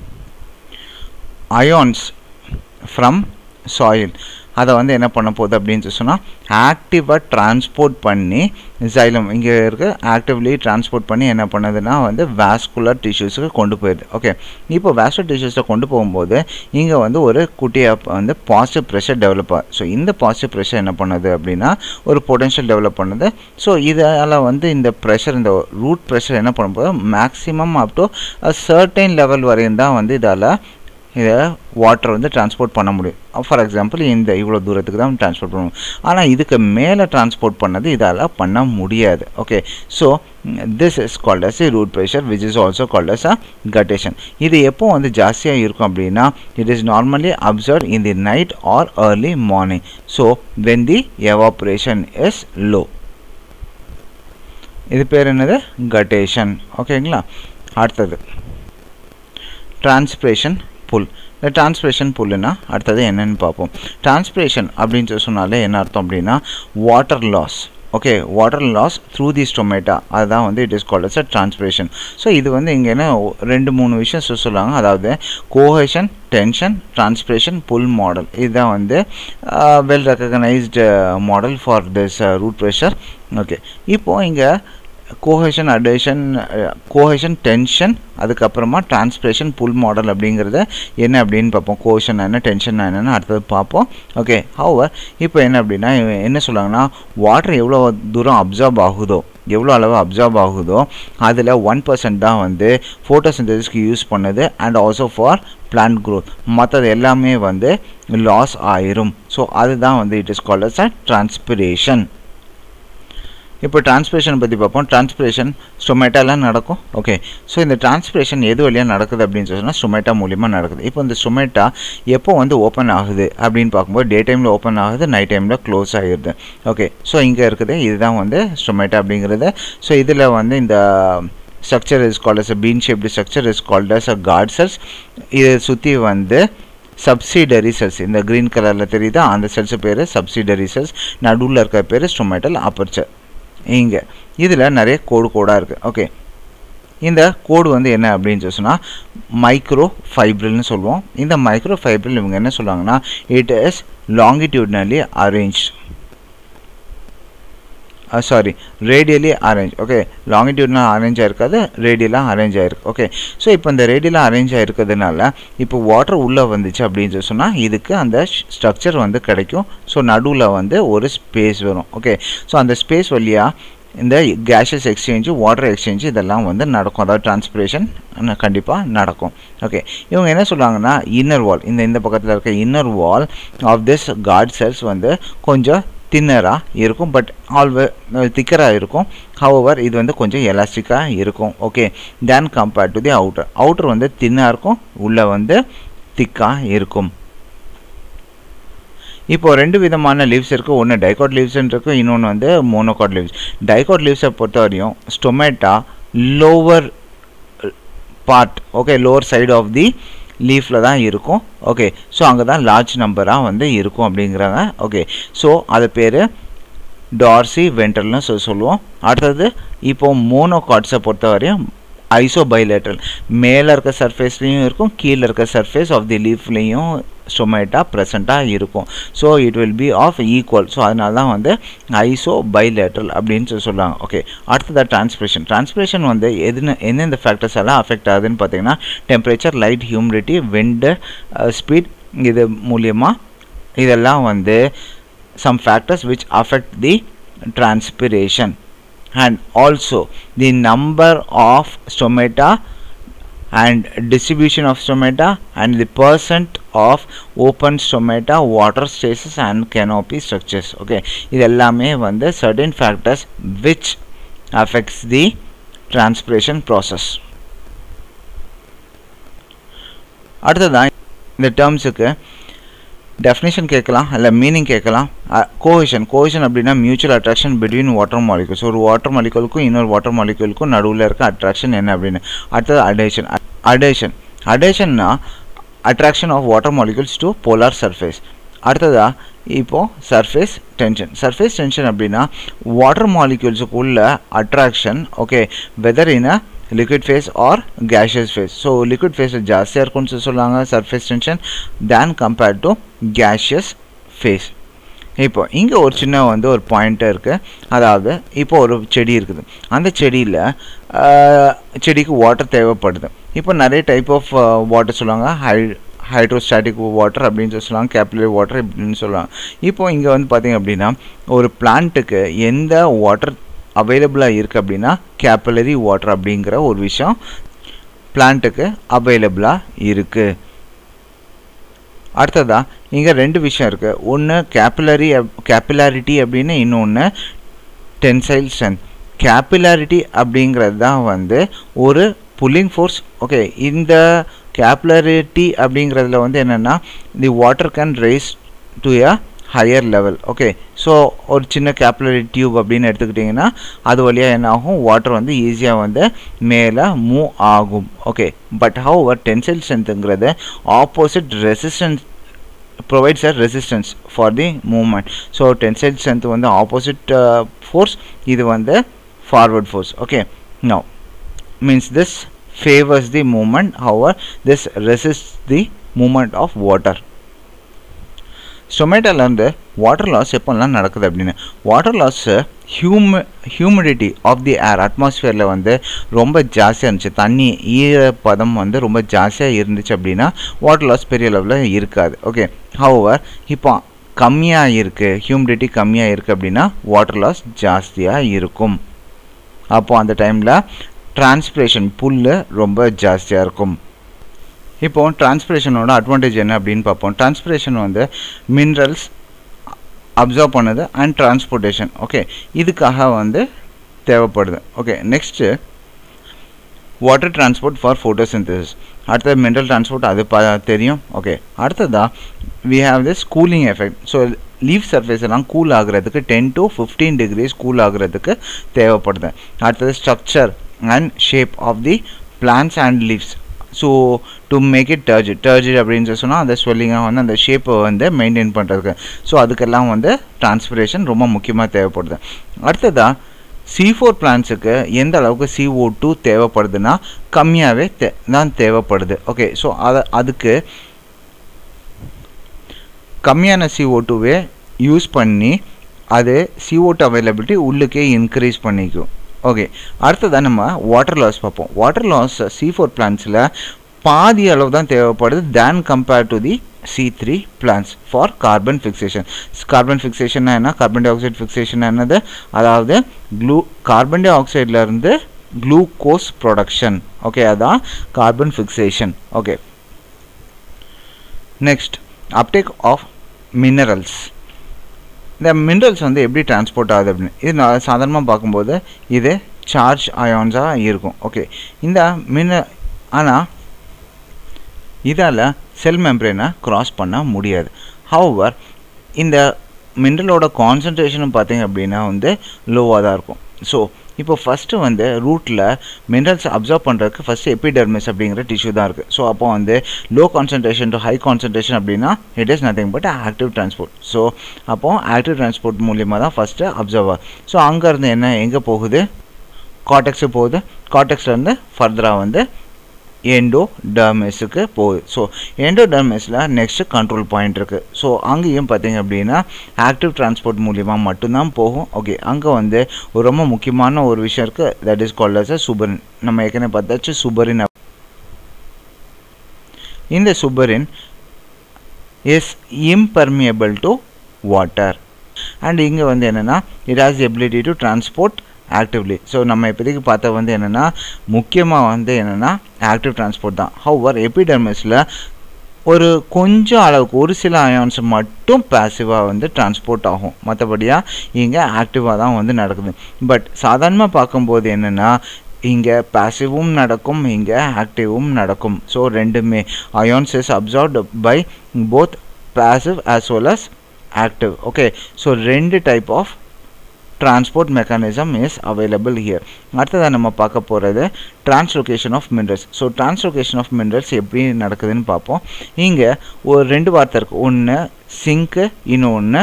அயான்ஸ் ஃப்ரம் சாயில் அதை வந்து என்ன பண்ண போகுது அப்படின்னு சொன்னால் ஆக்டிவாக டிரான்ஸ்போர்ட் பண்ணி ஜைலம் இங்கே இருக்க ஆக்டிவ்லி டிரான்ஸ்போர்ட் பண்ணி என்ன பண்ணுதுன்னா வந்து வாஸ்குலர் டிஷ்யூஸுக்கு கொண்டு போயிடுது ஓகே இப்போ வாஸ்குலர் டிஷ்யூஸில் கொண்டு போகும்போது இங்கே வந்து ஒரு குட்டியாக வந்து பாசிட்டிவ் ப்ரெஷர் டெவலப் ஆகும் ஸோ இந்த பாசிட்டிவ் ப்ரெஷர் என்ன பண்ணுது அப்படின்னா ஒரு பொட்டன்ஷியல் டெவலப் பண்ணுது ஸோ இதால் வந்து இந்த ப்ரெஷர் இந்த ரூட் ப்ரெஷர் என்ன பண்ணும்போது maximum up to certain level வரையும் தான் வந்து இதால் இதை வாட்டர் வந்து டிரான்ஸ்போர்ட் பண்ண முடியும் ஃபார் எக்ஸாம்பிள் இந்த இவ்வளோ தூரத்துக்கு தான் டிரான்ஸ்போர்ட் பண்ண முடியும் ஆனால் இதுக்கு மேலே டிரான்ஸ்போர்ட் பண்ணது இதால் பண்ண முடியாது okay so this is called as root pressure which is also called as a guttation இது எப்போ வந்து ஜாஸ்தியாக இருக்கும் அப்படின்னா it is normally observe in the night or early morning so when the evaporation is low இது பேர் என்னது கட்டேஷன் ஓகேங்களா அடுத்தது டிரான்ஸ்பிரேஷன் புல் இந்த டிரான்ஸ்பிரேஷன் புல்லுனா அடுத்தது என்னென்னு பார்ப்போம் டிரான்ஸ்பிரேஷன் அப்படின்னு சொல்லி சொன்னாலே என்ன அர்த்தம் அப்படின்னா water loss okay water loss through the stomata அதுதான் வந்து it is called as a transpiration so இது வந்து இங்கே என்ன ரெண்டு மூணு விஷயம் சொல்லுவாங்க அதாவது cohesion tension transpiration pull model இதுதான் வந்து well recognised model for this root pressure okay இப்போது இங்கே கோஹெஷன் அடேஷன் கோஹெஷன் டென்ஷன் அதுக்கப்புறமா டிரான்ஸ்பிரேஷன் புல் மாடல் அப்படிங்கிறத என்ன அப்படின்னு பார்ப்போம் கோஹெஷன் என்ன டென்ஷன் என்னன்னு அடுத்தது பார்ப்போம் ஓகே ஹவர் இப்போ என்ன அப்படின்னா இவன் என்ன சொல்கிறாங்கன்னா வாட்டர் எவ்வளோ தூரம் அப்சார்ப் ஆகுதோ எவ்வளோ அளவு அப்சார்ப் ஆகுதோ அதில் ஒன் பர்சன்ட் தான் வந்து ஃபோட்டோசிந்தசிஸ்க்கு யூஸ் பண்ணுது and also for plant growth மற்றது எல்லாமே வந்து லாஸ் ஆயிரும் ஸோ அதுதான் வந்து it is called as a transpiration இப்போ டிரான்ஸ்பிரேஷன் பற்றி பார்ப்போம் டிரான்ஸ்பிரேஷன் ஸ்டொமேட்டாலாம் நடக்கும் ஓகே ஸோ இந்த டிரான்ஸ்பிரேஷன் எது வழியாக நடக்குது அப்படின்னு சொன்னால் ஸ்டொமேட்டா மூலியமாக நடக்குது இப்போ இந்த ஸ்டொமேட்டா எப்போ வந்து ஓப்பன் ஆகுது அப்படின்னு பார்க்கும்போது டே டைமில் ஓப்பன் ஆகுது நைட் டைமில் க்ளோஸ் ஆகிடுது ஓகே ஸோ இங்கே இருக்குது இதுதான் வந்து ஸ்டொமேட்டா அப்படிங்கிறது ஸோ இதில் வந்து இந்த structure is called as a bean shaped structure is called as a guard cells இதை சுற்றி வந்து சப்சிடரி செல்ஸ் இந்த க்ரீன் கலரில் தெரியுதா அந்த செல்ஸ் பேர் சப்சிடரி செல்ஸ் நடுவில் இருக்க பேர் ஸ்டொமேட்டல் அப்பர்ச்சர் இங்கே இதில் நிறைய கோடு கோடாக இருக்குது ஓகே இந்த கோடு வந்து என்ன அப்படின்னு சொன்னால் மைக்ரோ ஃபைப்ரில்னு சொல்லுவோம் இந்த மைக்ரோ ஃபைப்ரில் இவங்க என்ன சொல்லுவாங்கன்னா it is longitudinally arrange sorry radially arrange okay longitudinal arrange ஆயிருக்காது ரேடியலாக அரேஞ்ச் ஆயிருக்கு ஓகே ஸோ இப்போ இந்த ரேடியலாக அரேஞ்ச் ஆயிருக்கிறதுனால இப்போ வாட்டர் உள்ளே வந்துச்சு அப்படின்னு சொன்னால் இதுக்கு அந்த ஸ்ட்ரக்சர் வந்து கிடைக்கும் ஸோ நடுவில் வந்து ஒரு ஸ்பேஸ் வரும் ஓகே ஸோ அந்த ஸ்பேஸ் வழியாக இந்த கேஷஸ் எக்ஸ்சேஞ்சு வாட்டர் எக்ஸ்சேஞ்சு இதெல்லாம் வந்து நடக்கும் அதாவது டிரான்ஸ்பிரேஷன் கண்டிப்பாக நடக்கும் ஓகே இவங்க என்ன சொல்லுவாங்கன்னா இன்னர் வால் இந்த இந்த பக்கத்தில் இருக்க inner wall of this guard cells வந்து கொஞ்சம் தின்னராக இருக்கும் பட் ஆல்வே திக்கராக இருக்கும் ஹவவர் இது வந்து கொஞ்சம் எலாஸ்டிக்காக இருக்கும் okay then compared to the outer outer வந்து தின்னாக இருக்கும் உள்ளே வந்து திக்காக இருக்கும் இப்போ ரெண்டு விதமான லீவ்ஸ் இருக்குது ஒன்று டைகாட் லீவ்ஸ்ன்னு இருக்குது இன்னொன்று வந்து மோனோகாட் லீவ்ஸ் டைகாட் லீவ்ஸை பொறுத்த வரையும் stomata lower part okay lower side of the லீஃபில் தான் இருக்கும் ஓகே ஸோ அங்கே தான் லார்ஜ் நம்பராக வந்து இருக்கும் அப்படிங்கிறாங்க ஓகே ஸோ அது பேர் டார்சி வென்ட்ரல்னு சொல்லி சொல்லுவோம் அடுத்தது இப்போது மோனோகாட்ஸை பொறுத்த வரையும் ஐசோபைலேட்ரல் மேலே இருக்க சர்ஃபேஸ்லேயும் இருக்கும் கீழே இருக்க சர்ஃபேஸ் ஆஃப் தி லீஃப்லேயும் ஸ்டொமேட்டா ப்ரெசண்ட்டாக இருக்கும் so it will be of equal so அதனால தான் வந்து ஐசோ பைலேட்ரல் அப்படின்னு சொல்லி சொல்லுவாங்க ஓகே அடுத்ததாக டிரான்ஸ்பிரேஷன் டிரான்ஸ்பிரேஷன் வந்து எதுன்னு எந்தெந்த ஃபேக்டர்ஸ் எல்லாம் அஃபெக்ட் ஆகுதுன்னு பார்த்தீங்கன்னா temperature light humidity wind speed இது மூலியமாக இதெல்லாம் வந்து some factors which affect the transpiration and also the number of stomata and distribution of stomata and the percent of open stomata water stasis and canopy structures okay இது எல்லாமே வந்து certain factors which affects the transpiration process அடுத்ததான் இந்த டேர்ம்ஸுக்கு definition கேட்கலாம் இல்லை meaning கேட்கலாம் cohesion cohesion அப்படின்னா mutual attraction between water molecules ஒரு வாட்டர் மாலிகூலுக்கும் இன்னொரு வாட்டர் மாலிகூலுக்கும் நடுவில் இருக்க அட்ராக்ஷன் என்ன அப்படின்னு அடுத்தது அடேஷன் அடேஷன் அடேஷன்னா attraction of water molecules to polar surface அடுத்ததா இப்போது சர்ஃபேஸ் டென்ஷன் சர்ஃபேஸ் டென்ஷன் அப்படின்னா வாட்டர் மாலிக்யூல்ஸுக்குள்ள attraction okay whether in a liquid phase or gaseous phase so liquid ஃபேஸில் ஜாஸ்தியாக இருக்கும்னு சொல்லி சொல்லுவாங்க surface tension than compared to gaseous phase இப்போ இங்கே ஒரு சின்ன வந்து ஒரு பாயிண்ட்டு இருக்குது அதாவது இப்போ ஒரு செடி இருக்குது அந்த செடியில் செடிக்கு வாட்டர் தேவைப்படுது இப்போ நிறைய டைப் ஆஃப் வாட்டர் சொல்லுவாங்க ஹை ஹைட்ரோஸ்டாட்டிக் வாட்டர் அப்படின்னு சொல்லி சொல்லுவாங்க கேப்லரி வாட்டர் இப்படின்னு சொல்லுவாங்க இப்போ இங்கே வந்து பார்த்திங்க அப்படின்னா ஒரு பிளான்ட்டுக்கு எந்த வாட்டர் அவைலபிளாக இருக்குது அப்படின்னா கேப்பலரி வாட்டர் அப்படிங்கிற ஒரு விஷயம் பிளான்ட்டுக்கு அவைலபிளாக இருக்குது அடுத்ததாக இங்கே ரெண்டு விஷயம் இருக்குது ஒன்று கேப்பிலரி கேப்பிலாரிட்டி அப்படின்னு இன்னொன்று டென்சைல் ஸ்ட்ரென்த் கேப்பிலாரிட்டி அப்படிங்கிறது தான் வந்து ஒரு புல்லிங் ஃபோர்ஸ் ஓகே இந்த கேப்லரிட்டி அப்படிங்கிறதுல வந்து என்னென்னா the water can rise to a higher level okay so ஒரு சின்ன கேப்லரி டியூப் அப்படின்னு எடுத்துக்கிட்டிங்கன்னா அது வழியாக என்ன ஆகும் வாட்டர் வந்து ஈஸியாக வந்து மேலே மூவ் ஆகும் ஓகே பட் ஹவ் டென்சைல் ஸ்ட்ரென்த்துங்கிறது opposite resistance provides a resistance for the movement so tensile strength வந்து ஆப்போசிட் ஃபோர்ஸ் இது வந்து forward force okay no means this favors the movement however this resists the movement of water ஸ்டொமேட்டோலேருந்து water loss எப்போல்லாம் நடக்குது அப்படின்னு water loss ஹியூம humidity of the air அட்மாஸ்ஃபியரில் வந்து ரொம்ப ஜாஸ்தியாக இருந்துச்சு தண்ணி ஈரப்பதம் வந்து ரொம்ப ஜாஸ்தியாக இருந்துச்சு அப்படின்னா வாட்டர் லாஸ் பெரிய லெவலில் இருக்காது ஓகே ஹவர் இப்போ கம்மியாக இருக்குது ஹியூமிடிட்டி கம்மியாக இருக்குது அப்படின்னா வாட்டர் லாஸ் ஜாஸ்தியாக இருக்கும் அப்போது அந்த டைமில் டிரான்ஸ்பிரேஷன் புல்லு ரொம்ப ஜாஸ்தியாக இருக்கும் இப்போ டிரான்ஸ்பிரேஷனோட அட்வான்டேஜ் என்ன அப்படின்னு பார்ப்போம் டிரான்ஸ்பிரேஷன் வந்து மினரல்ஸ் அப்சர்வ் பண்ணுது அண்ட் டிரான்ஸ்போர்ட்டேஷன் ஓகே இதுக்காக வந்து தேவைப்படுது okay next water transport for photosynthesis அடுத்தது மினரல் டிரான்ஸ்போர்ட் அது ப தெரியும் ஓகே அடுத்ததாக we have this cooling effect so leave surface எல்லாம் கூல் ஆகுறதுக்கு ten to fifteen degrees cool ஆகுறதுக்கு தேவைப்படுது அடுத்தது structure and shape of the plants and leaves so to make it டர்ஜ் டர்ஜ் அப்படின்னு சொன்னால் அந்த ஸ்வெல்லிங்காக வந்து அந்த ஷேப்பை வந்து மெயின்டைன் பண்ணுறதுக்கு ஸோ அதுக்கெல்லாம் வந்து டிரான்ஸ்பிரேஷன் ரொம்ப முக்கியமாக தேவைப்படுது அடுத்ததாக சி ஃபோர் பிளான்ஸுக்கு எந்த அளவுக்கு சிஓ டூ தேவைப்படுதுன்னா கம்மியாகவே தே தான் தேவைப்படுது ஓகே ஸோ அதை அதுக்கு கம்மியான சிஓ டூவே யூஸ் பண்ணி அது சிஓ டூ அவைலபிலிட்டி உள்ளுக்கே இன்க்ரீஸ் பண்ணிக்கும் ஓகே அடுத்ததான் நம்ம வாட்டர் லாஸ் பார்ப்போம் வாட்டர் லாஸ் சி ஃபோர் பிளான்ஸில் பாதி அளவு தான் தேவைப்படுது than compared to the C three plants for carbon fixation carbon fixation என்ன கார்பன் டை ஆக்சைடு ஃபிக்சேஷன் என்னது அதாவது க்ளூ கார்பன் டை ஆக்சைட்லேருந்து குளூக்கோஸ் ப்ரொடக்ஷன் ஓகே அதான் carbon fixation okay next uptake of minerals இந்த மினரல்ஸ் வந்து எப்படி டிரான்ஸ்போர்ட் ஆகுது அப்படின்னு இது நான் சாதாரணமாக பார்க்கும்போது இது சார்ஜ் அயான்ஸாக இருக்கும் ஓகே இந்த மின ஆனால் இதால் செல் மெம்ப்ரேனை க்ராஸ் பண்ண முடியாது ஹவர் இந்த மினரலோட கான்சன்ட்ரேஷனும் பார்த்தீங்க அப்படின்னா வந்து லோவாக தான் இருக்கும் ஸோ இப்போ ஃபஸ்ட்டு வந்து ரூட்டில் மினரல்ஸ் அப்சர்வ் பண்ணுறதுக்கு ஃபஸ்ட்டு எபிடெர்மிஸ் அப்படிங்கிற டிஷ்யூ தான் இருக்குது ஸோ அப்போ வந்து low concentration to high concentration அப்படின்னா it is nothing but active transport so அப்போது ஆக்டிவ் டிரான்ஸ்போர்ட் மூலியமாக தான் ஃபஸ்ட்டு அப்சர்வ் ஆகும் ஸோ அங்கேருந்து என்ன எங்கே போகுது காட்டெக்ஸு போகுது காட்டெக்ஸ்லேருந்து ஃபர்தராக வந்து எண்டோ டர்மஸுக்கு போகுது ஸோ எண்டோ டர்மஸில் நெக்ஸ்ட்டு கண்ட்ரோல் பாயிண்ட் இருக்குது ஸோ அங்கேயும் பார்த்தீங்க அப்படின்னா ஆக்டிவ் டிரான்ஸ்போர்ட் மூலிமா மட்டும்தான் போகும் ஓகே அங்கே வந்து ஒரு ரொம்ப முக்கியமான ஒரு விஷயம் இருக்குது that is called as a suberin நம்ம ஏற்கனவே பார்த்தாச்சு சுபரின் இந்த suberin is impermeable to water and இங்கே வந்து என்னென்னா it has ability to transport actively so நம்ம இப்போதைக்கு பார்த்தா வந்து என்னென்னா முக்கியமாக வந்து என்னென்னா ஆக்டிவ் டிரான்ஸ்போர்ட் தான் ஹவர் எபிடர்மிஸில் ஒரு கொஞ்சம் அளவுக்கு ஒரு சில அயான்ஸ் மட்டும் பேசிவாக வந்து டிரான்ஸ்போர்ட் ஆகும் மற்றபடியாக இங்கே ஆக்டிவாக தான் வந்து நடக்குது பட் சாதாரணமாக பார்க்கும்போது என்னென்னா இங்கே பேசிவும் நடக்கும் இங்கே ஆக்டிவும் நடக்கும் ஸோ ரெண்டுமே ions is absorbed by both passive as well as active okay so ரெண்டு type of transport mechanism is available here அடுத்ததாக நம்ம பார்க்க போகிறது translocation of minerals so translocation of minerals எப்படி நடக்குதுன்னு பார்ப்போம் இங்கே ஒரு ரெண்டு வார்த்தை இருக்குது ஒன்று சிங்க்கு இன்னொன்று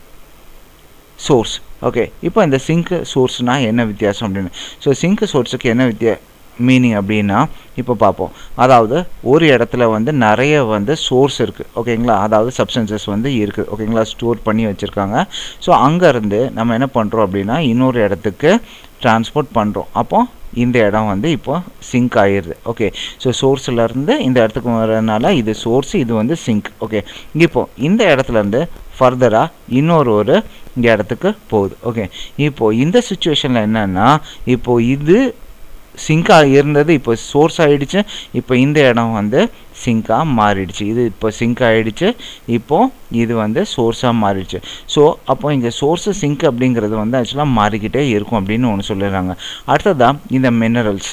சோர்ஸ் ஓகே இப்போ இந்த சிங்க்கு சோர்ஸ்னால் என்ன வித்தியாசம் அப்படின்னு ஸோ சிங்க்கு சோர்ஸுக்கு என்ன வித்தியா மீனிங் அப்படின்னா இப்போ பார்ப்போம் அதாவது ஒரு இடத்துல வந்து நிறைய வந்து சோர்ஸ் இருக்குது ஓகேங்களா அதாவது சப்ஸ்டன்சஸ் வந்து இருக்குது ஓகேங்களா ஸ்டோர் பண்ணி வச்சுருக்காங்க ஸோ அங்கேருந்து நம்ம என்ன பண்ணுறோம் அப்படின்னா இன்னொரு இடத்துக்கு டிரான்ஸ்போர்ட் பண்ணுறோம் அப்போ இந்த இடம் வந்து இப்போ சிங்க் ஆயிடுது ஓகே ஸோ சோர்ஸ்லேருந்து இந்த இடத்துக்கு வரதுனால இது சோர்ஸ் இது வந்து சிங்க் ஓகே இப்போ இந்த இடத்துலேருந்து ஃபர்தராக இன்னொரு ஒரு இந்த இடத்துக்கு போகுது ஓகே இப்போது இந்த சுச்சுவேஷனில் என்னென்னா இப்போது இது சிங்காக இருந்தது இப்போ சோர்ஸ் ஆகிடுச்சு இப்போ இந்த இடம் வந்து சிங்காக மாறிடுச்சு இது இப்போ சிங்க் ஆகிடுச்சு இப்போது இது வந்து சோர்ஸாக மாறிடுச்சு ஸோ அப்போ இங்கே சோர்ஸு சிங்க் அப்படிங்கிறது வந்து ஆக்சுவலாக மாறிக்கிட்டே இருக்கும் அப்படின்னு ஒன்று சொல்லிடுறாங்க அடுத்ததான் இந்த மினரல்ஸ்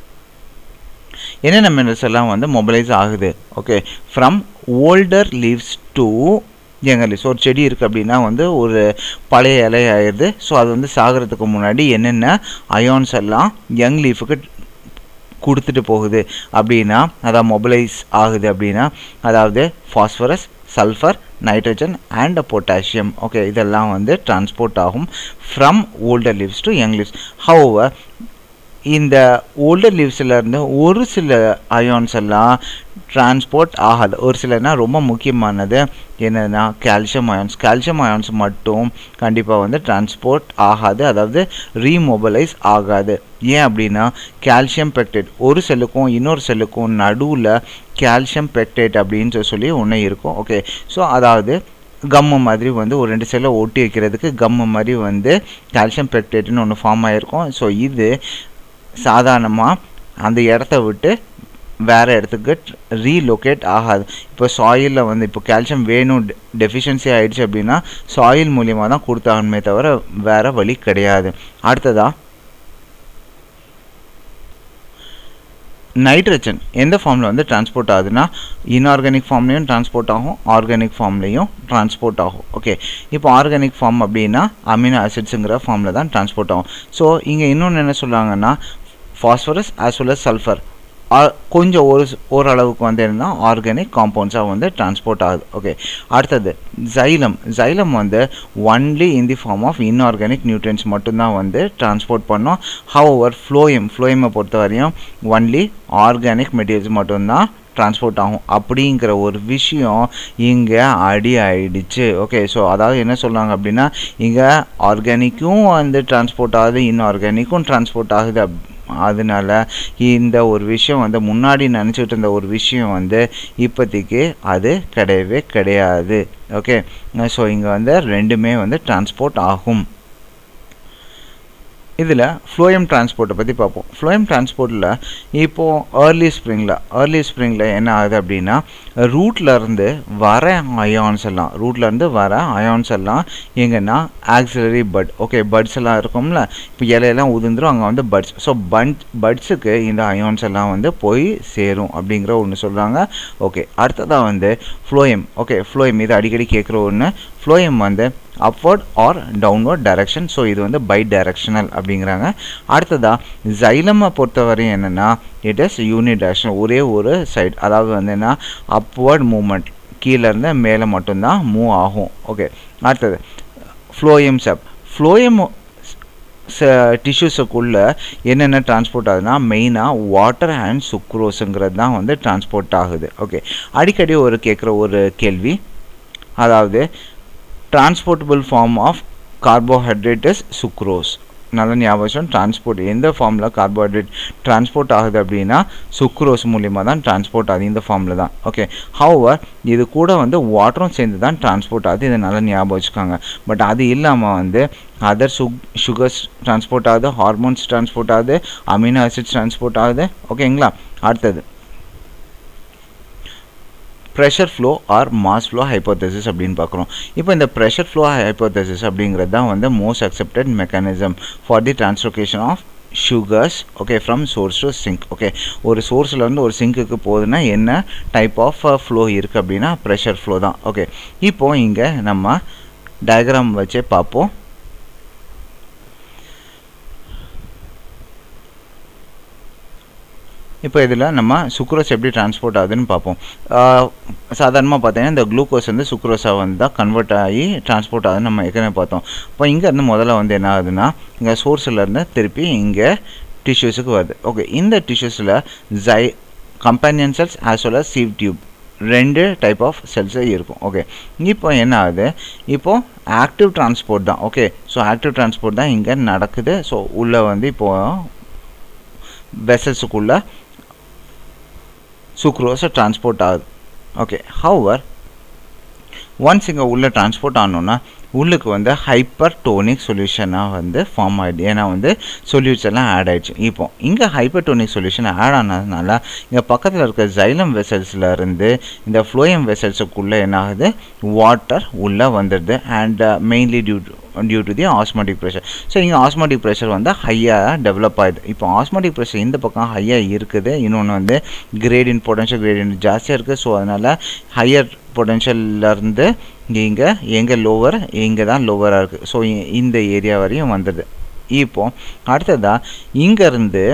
என்னென்ன மினரல்ஸ் எல்லாம் வந்து மொபைலைஸ் ஆகுது okay from older leaves to younger leaves ஒரு செடி இருக்குது அப்படின்னா வந்து ஒரு பழைய இலை ஆயிடுது ஸோ அது வந்து சாகிறதுக்கு முன்னாடி என்னென்ன அயான்ஸ் எல்லாம் யங் லீஃபுக்கு கொடுத்துட்டு போகுது அப்படின்னா அதான் மொபைலைஸ் ஆகுது அப்படின்னா அதாவது phosphorus sulphur nitrogen and potassium okay இதெல்லாம் வந்து டிரான்ஸ்போர்ட் ஆகும் from older leaves to young leaves however இந்த ஓல்டர் லீவ்ஸ்லேருந்து ஒரு சில அயான்ஸ் எல்லாம் டிரான்ஸ்போர்ட் ஆகாது ஒரு சிலனா ரொம்ப முக்கியமானது என்னதுன்னா கால்சியம் அயான்ஸ் கால்சியம் அயான்ஸ் மட்டும் கண்டிப்பாக வந்து டிரான்ஸ்போர்ட் ஆகாது அதாவது ரீமொபலைஸ் ஆகாது ஏன் அப்படின்னா கால்சியம் பெக்டேட் ஒரு செல்லுக்கும் இன்னொரு செல்லுக்கும் நடுவில் கால்சியம் பெக்டேட் அப்படின்னு சொல்லி ஒன்று இருக்கும் ஓகே ஸோ அதாவது கம்மு மாதிரி வந்து ஒரு ரெண்டு செல்லை ஒட்டி வைக்கிறதுக்கு கம்மு மாதிரி வந்து கால்சியம் பெக்டேட்னு ஒன்று ஃபார்ம் ஆகிருக்கும் ஸோ இது சாதாரணமாக அந்த இடத்த விட்டு வேறு இடத்துக்கு ரீலொகேட் ஆகாது இப்போ சாயிலில் வந்து இப்போ கால்சியம் வேணும் டெஃபிஷியன்சி ஆகிடுச்சு அப்படின்னா சாயில் மூலியமாக தான் கொடுத்தாகணுமே தவிர வேறு வழி கிடையாது அடுத்ததாக நைட்ரஜன் எந்த ஃபார்மில் வந்து டிரான்ஸ்போர்ட் ஆகுதுன்னா இன்ஆர்கானிக் ஃபார்ம்லேயும் டிரான்ஸ்போர்ட் ஆகும் ஆர்கானிக் ஃபார்ம்லேயும் டிரான்ஸ்போர்ட் ஆகும் ஓகே இப்போ ஆர்கானிக் ஃபார்ம் அப்படின்னா அமினோ ஆசிட்ஸுங்கிற ஃபார்மில் தான் டிரான்ஸ்போர்ட் ஆகும் ஸோ இங்கே இன்னொன்று என்ன சொல்கிறாங்கன்னா phosphorus as well as sulphur கொஞ்சம் ஒரு ஓரளவுக்கு வந்து என்னன்னா ஆர்கானிக் காம்பவுண்ட்ஸாக வந்து டிரான்ஸ்போர்ட் ஆகுது ஓகே அடுத்தது ஜைலம் ஜைலம் வந்து only in the form of inorganic nutrients மட்டும்தான் வந்து டிரான்ஸ்போர்ட் பண்ணோம் ஹவ் ஓவர் ஃப்ளோயம் ஃப்ளோயமை பொறுத்த வரையும் ஒன்லி ஆர்கானிக் மெட்டீரியல்ஸ் மட்டும்தான் டிரான்ஸ்போர்ட் ஆகும் அப்படிங்கிற ஒரு விஷயம் இங்கே அடி ஆயிடுச்சு ஓகே ஸோ அதாவது என்ன சொல்கிறாங்க அப்படின்னா இங்கே ஆர்கானிக்கும் வந்து டிரான்ஸ்போர்ட் ஆகுது இன்ஆர்கானிக்கும் டிரான்ஸ்போர்ட் ஆகுது அப் அதனால இந்த ஒரு விஷயம் வந்து முன்னாடி நினச்சிக்கிட்டு இருந்த ஒரு விஷயம் வந்து இப்போதைக்கு அது கிடையவே கிடையாது ஓகே ஸோ இங்கே வந்து ரெண்டுமே வந்து டிரான்ஸ்போர்ட் ஆகும் இதில் ஃப்ளோயம் டிரான்ஸ்போர்ட்டை பற்றி பார்ப்போம் ஃப்ளோயம் டிரான்ஸ்போர்ட்டில் இப்போது ஏர்லி ஸ்ப்ரிங்கில் ஏர்லி ஸ்ப்ரிங்கில் என்ன ஆகுது அப்படின்னா ரூட்லேருந்து வர அயான்ஸ் எல்லாம் ரூட்லேருந்து வர அயான்ஸ் எல்லாம் எங்கன்னா ஆக்சிலரி பட் ஓகே பட்ஸ் எல்லாம் இருக்கும்ல இப்போ இலையெல்லாம் உதிர்ந்துரும் அங்கே வந்து பட்ஸ் ஸோ பட் பட்ஸுக்கு இந்த அயான்ஸ் எல்லாம் வந்து போய் சேரும் அப்படிங்கிற ஒன்று சொல்கிறாங்க ஓகே அடுத்ததாக வந்து ஃப்ளோயம் ஓகே ஃப்ளோயம் இது அடிக்கடி கேட்குற ஒன்று ஃப்ளோயம் வந்து upward or downward direction so இது வந்து பை டைரக்ஷனல் அப்படிங்கிறாங்க அடுத்ததாக ஜைலமை பொறுத்தவரையும் என்னென்னா இட் இஸ் யூனி டைரக்ஷன் ஒரே ஒரு சைடு அதாவது வந்து என்ன அப்வர்ட் மூமெண்ட் கீழேருந்து மேலே மட்டும்தான் மூவ் ஆகும் ஓகே அடுத்தது ஃப்ளோயம் சப் ஃப்ளோயம் டிஷ்யூஸுக்குள்ளே என்னென்ன டிரான்ஸ்போர்ட் ஆகுதுன்னா மெயினாக வாட்டர் அண்ட் சுக்ரோஸுங்கிறது தான் வந்து டிரான்ஸ்போர்ட் ஆகுது ஓகே அடிக்கடி ஒரு கேட்குற ஒரு கேள்வி அதாவது transportable form of carbohydrate is sucrose நல்ல ஞாபகம் டிரான்ஸ்போர்ட் எந்த ஃபார்மில் கார்போஹைட்ரேட் டிரான்ஸ்போர்ட் ஆகுது அப்படின்னா சுக்ரோஸ் மூலிமா தான் டிரான்ஸ்போர்ட் ஆகுது இந்த ஃபார்மில் தான் ஓகே ஹவர் இது கூட வந்து வாட்டரும் சேர்ந்து தான் டிரான்ஸ்போர்ட் ஆகுது இதை நல்லா ஞாபகம் வச்சுக்கோங்க பட் அது இல்லாமல் வந்து அதர் சுக் சுகர்ஸ் டிரான்ஸ்போர்ட் ஆகுது ஹார்மோன்ஸ் டிரான்ஸ்போர்ட் ஆகுது அமினோ ஆசிட்ஸ் டிரான்ஸ்போர்ட் ஆகுது ஓகேங்களா அடுத்தது pressure flow or mass flow hypothesis அப்படின்னு பார்க்குறோம் இப்போ இந்த ப்ரெஷர் ஃப்ளோ ஹைப்போதசிஸ் அப்படிங்கிறது தான் வந்து most accepted mechanism for the translocation of sugars okay from source to sink okay ஒரு சோர்ஸ்லேருந்து ஒரு சிங்க்குக்கு போகுதுன்னா என்ன டைப் ஆஃப் ஃப்ளோ இருக்குது அப்படின்னா ப்ரெஷர் ஃப்ளோ தான் ஓகே இப்போது இங்கே நம்ம டயக்ராம் வச்சே பார்ப்போம் இப்போ இதில் நம்ம சுக்ரோஸ் எப்படி டிரான்ஸ்போர்ட் ஆகுதுன்னு பார்ப்போம் சாதாரணமாக பார்த்தீங்கன்னா இந்த குளுக்கோஸ் வந்து சுக்ரோஸாக வந்து தான் கன்வெர்ட் ஆகி டிரான்ஸ்போர்ட் ஆகுதுன்னு நம்ம ஏற்கனவே பார்த்தோம் இப்போ இங்கேருந்து முதல்ல வந்து என்ன ஆகுதுன்னா இங்கே சோர்ஸ்லேருந்து திருப்பி இங்கே டிஷ்யூஸுக்கு வருது ஓகே இந்த டிஷ்யூஸில் ஜை companion cells as well as sieve tube ரெண்டு டைப் ஆஃப் செல்ஸே இருக்கும் ஓகே இப்போ என்ன ஆகுது இப்போது ஆக்டிவ் டிரான்ஸ்போர்ட் தான் ஓகே ஸோ ஆக்டிவ் டிரான்ஸ்போர்ட் தான் இங்கே நடக்குது ஸோ உள்ளே வந்து இப்போது வெசல்ஸுக்குள்ளே சுக்ரோஸை டிரான்ஸ்போர்ட் ஆகுது ஓகே ஹவர் ஒன்ஸ் இங்கே உள்ளே டிரான்ஸ்போர்ட் ஆனோன்னா உள்ளுக்கு வந்து ஹைப்பர் டோனிக் சொல்யூஷனாக வந்து ஃபார்ம் ஆகிடுது ஏன்னா வந்து சொல்யூட்ஸ் எல்லாம் ஆட் ஆகிடுச்சு இப்போ இங்கே ஹைப்பர் டோனிக் சொல்யூஷன் ஆட் ஆனதுனால இங்கே பக்கத்தில் இருக்க ஜைலம் வெசல்ஸில் இருந்து இந்த ஃப்ளோயம் வெசல்ஸுக்குள்ளே என்ன ஆகுது வாட்டர் உள்ளே வந்துடுது and mainly due due to the osmotic pressure so இங்கே ஆஸ்மெட்டிக் ப்ரெஷர் வந்து ஹையாக டெவலப் ஆகுது இப்போ ஆஸ்மெட்டிக் ப்ரெஷர் இந்த பக்கம் ஹையாக இருக்குது இன்னொன்று வந்து கிரேடியன் பொட்டன்ஷியல் கிரேடியன் ஜாஸ்தியாக இருக்குது ஸோ அதனால் ஹையர் பொட்டன்ஷியல்லேருந்து இங்கே எங்கே லோவர் இங்கே தான் லோவராக இருக்குது ஸோ இந்த ஏரியா வரையும் வந்துடுது இப்போ அடுத்ததாக இங்கேருந்து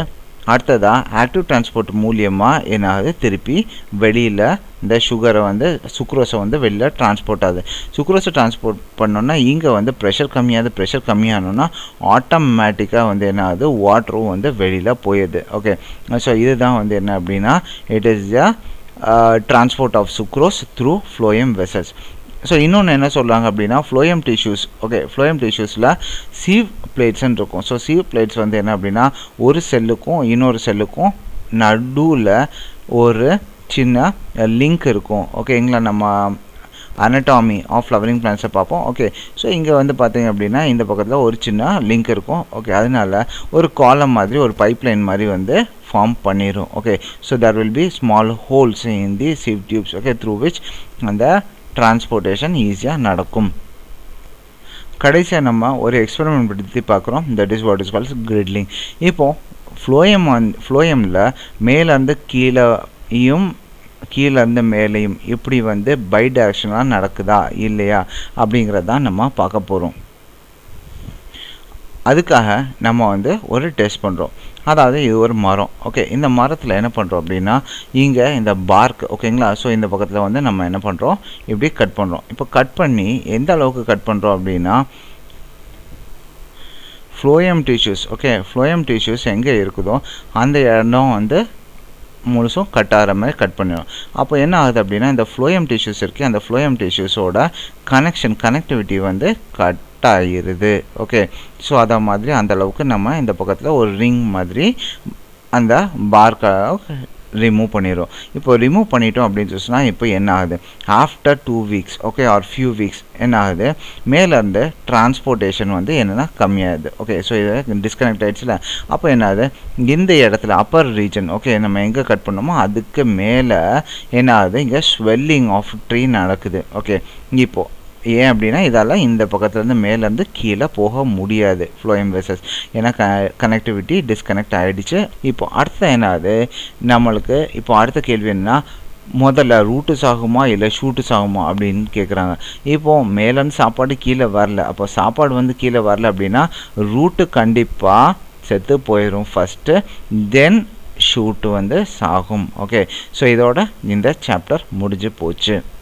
அடுத்ததாக ஆக்டிவ் டிரான்ஸ்போர்ட் மூலியமாக என்ன ஆகுது திருப்பி வெளியில் இந்த சுகரை வந்து சுக்ரோஸை வந்து வெளியில் டிரான்ஸ்போர்ட் ஆகுது சுக்ரோஸை டிரான்ஸ்போர்ட் பண்ணோன்னா இங்கே வந்து ப்ரெஷர் கம்மியாகுது ப்ரெஷர் கம்மியானோன்னா ஆட்டோமேட்டிக்காக வந்து என்ன ஆகுது வாட்டரும் வந்து வெளியில் போயிடுது ஓகே ஸோ இதுதான் வந்து என்ன அப்படின்னா it is the transport of sucrose through phloem vessels so இன்னொன்று என்ன சொல்கிறாங்க அப்படின்னா ஃப்ளோயம் டிஷ்யூஸ் ஓகே ஃப்ளோயம் டிஷ்யூஸில் சீவ் பிளேட்ஸ்ன்னு இருக்கும் ஸோ சீவ் பிளேட்ஸ் வந்து என்ன அப்படின்னா ஒரு செல்லுக்கும் இன்னொரு செல்லுக்கும் நடுவில் ஒரு சின்ன லிங்க் இருக்கும் ஓகேங்களா நம்ம அனட்டாமி ஆஃப் ஃப்ளவரிங் பிளான்ஸை பார்ப்போம் ஓகே ஸோ இங்கே வந்து பார்த்தீங்க அப்படின்னா இந்த பக்கத்தில் ஒரு சின்ன லிங்க் இருக்கும் ஓகே அதனால ஒரு காலம் மாதிரி ஒரு பைப்லைன் மாதிரி வந்து ஃபார்ம் பண்ணிடும் okay so there will be small holes in the sieve tubes okay through which அந்த டிரான்ஸ்போர்ட்டேஷன் ஈஸியாக நடக்கும் கடைசியாக நம்ம ஒரு எக்ஸ்பெரிமெண்ட் பற்றி பார்க்குறோம் that is what is calls girdling இப்போது ஃப்ளோயம் வந் ஃப்ளோயமில் மேலேருந்து கீழேயும் கீழேருந்து மேலேயும் இப்படி வந்து பை டைரக்ஷனாக நடக்குதா இல்லையா அப்படிங்கிறது தான் நம்ம பார்க்க போகிறோம் அதுக்காக நம்ம வந்து ஒரு டெஸ்ட் பண்ணுறோம் அதாவது இது ஒரு மரம் ஓகே இந்த மரத்தில் என்ன பண்ணுறோம் அப்படின்னா இங்கே இந்த பார்க் ஓகேங்களா ஸோ இந்த பக்கத்தில் வந்து நம்ம என்ன பண்ணுறோம் இப்படி கட் பண்ணுறோம் இப்போ கட் பண்ணி எந்த அளவுக்கு கட் பண்ணுறோம் அப்படின்னா phloem tissues okay phloem tissues எங்கே இருக்குதோ அந்த இடம் வந்து முழுசும் கட் ஆகிற மாதிரி கட் பண்ணிடும் அப்போ என்ன ஆகுது அப்படின்னா இந்த ஃப்ளோயம் டிஷ்யூஸ் இருக்குது அந்த ஃப்ளோயம் டிஷ்யூஸோட கனெக்ஷன் கனெக்டிவிட்டி வந்து கட் ஆகிருது ஓகே ஸோ அதை மாதிரி அந்த அளவுக்கு நம்ம இந்த பக்கத்தில் ஒரு ரிங் மாதிரி அந்த பார்க்கை ரிமூவ் பண்ணிடும் இப்போ ரிமூவ் பண்ணிட்டோம் அப்படின்னு சொன்னால் இப்போ என்ன ஆகுது after two weeks okay or few weeks என்ன ஆகுது மேலேருந்து டிரான்ஸ்போர்ட்டேஷன் வந்து என்னென்னா கம்மியாகுது ஓகே ஸோ இது டிஸ்கனெக்ட் ஆகிடுச்சுல அப்போ என்ன ஆகுது இந்த இடத்துல அப்பர் ரீஜன் ஓகே நம்ம எங்கே கட் பண்ணோமோ அதுக்கு மேலே என்ன ஆகுது இங்கே ஸ்வெல்லிங் ஆஃப் ட்ரீ நடக்குது ஓகே இப்போது ஏன் அப்படின்னா இதால் இந்த பக்கத்துலேருந்து மேலேருந்து கீழே போக முடியாது ஃப்ளோயம் வெசஸ் ஏன்னா க கனெக்டிவிட்டி டிஸ்கனெக்ட் ஆகிடுச்சு இப்போ அடுத்த என்னது நம்மளுக்கு இப்போ அடுத்த கேள்வி என்னன்னா முதல்ல ரூட்டுஸ் ஆகுமா இல்லை ஷூட்டுஸ் ஆகுமா அப்படின்னு கேட்குறாங்க இப்போது மேலேருந்து சாப்பாடு கீழே வரல அப்போ சாப்பாடு வந்து கீழே வரல அப்படின்னா ரூட்டு கண்டிப்பாக செத்து போயிடும் ஃபஸ்ட்டு தென் ஷூட்டு வந்து சாகும் ஓகே ஸோ இதோட இந்த சாப்டர் முடிஞ்சு போச்சு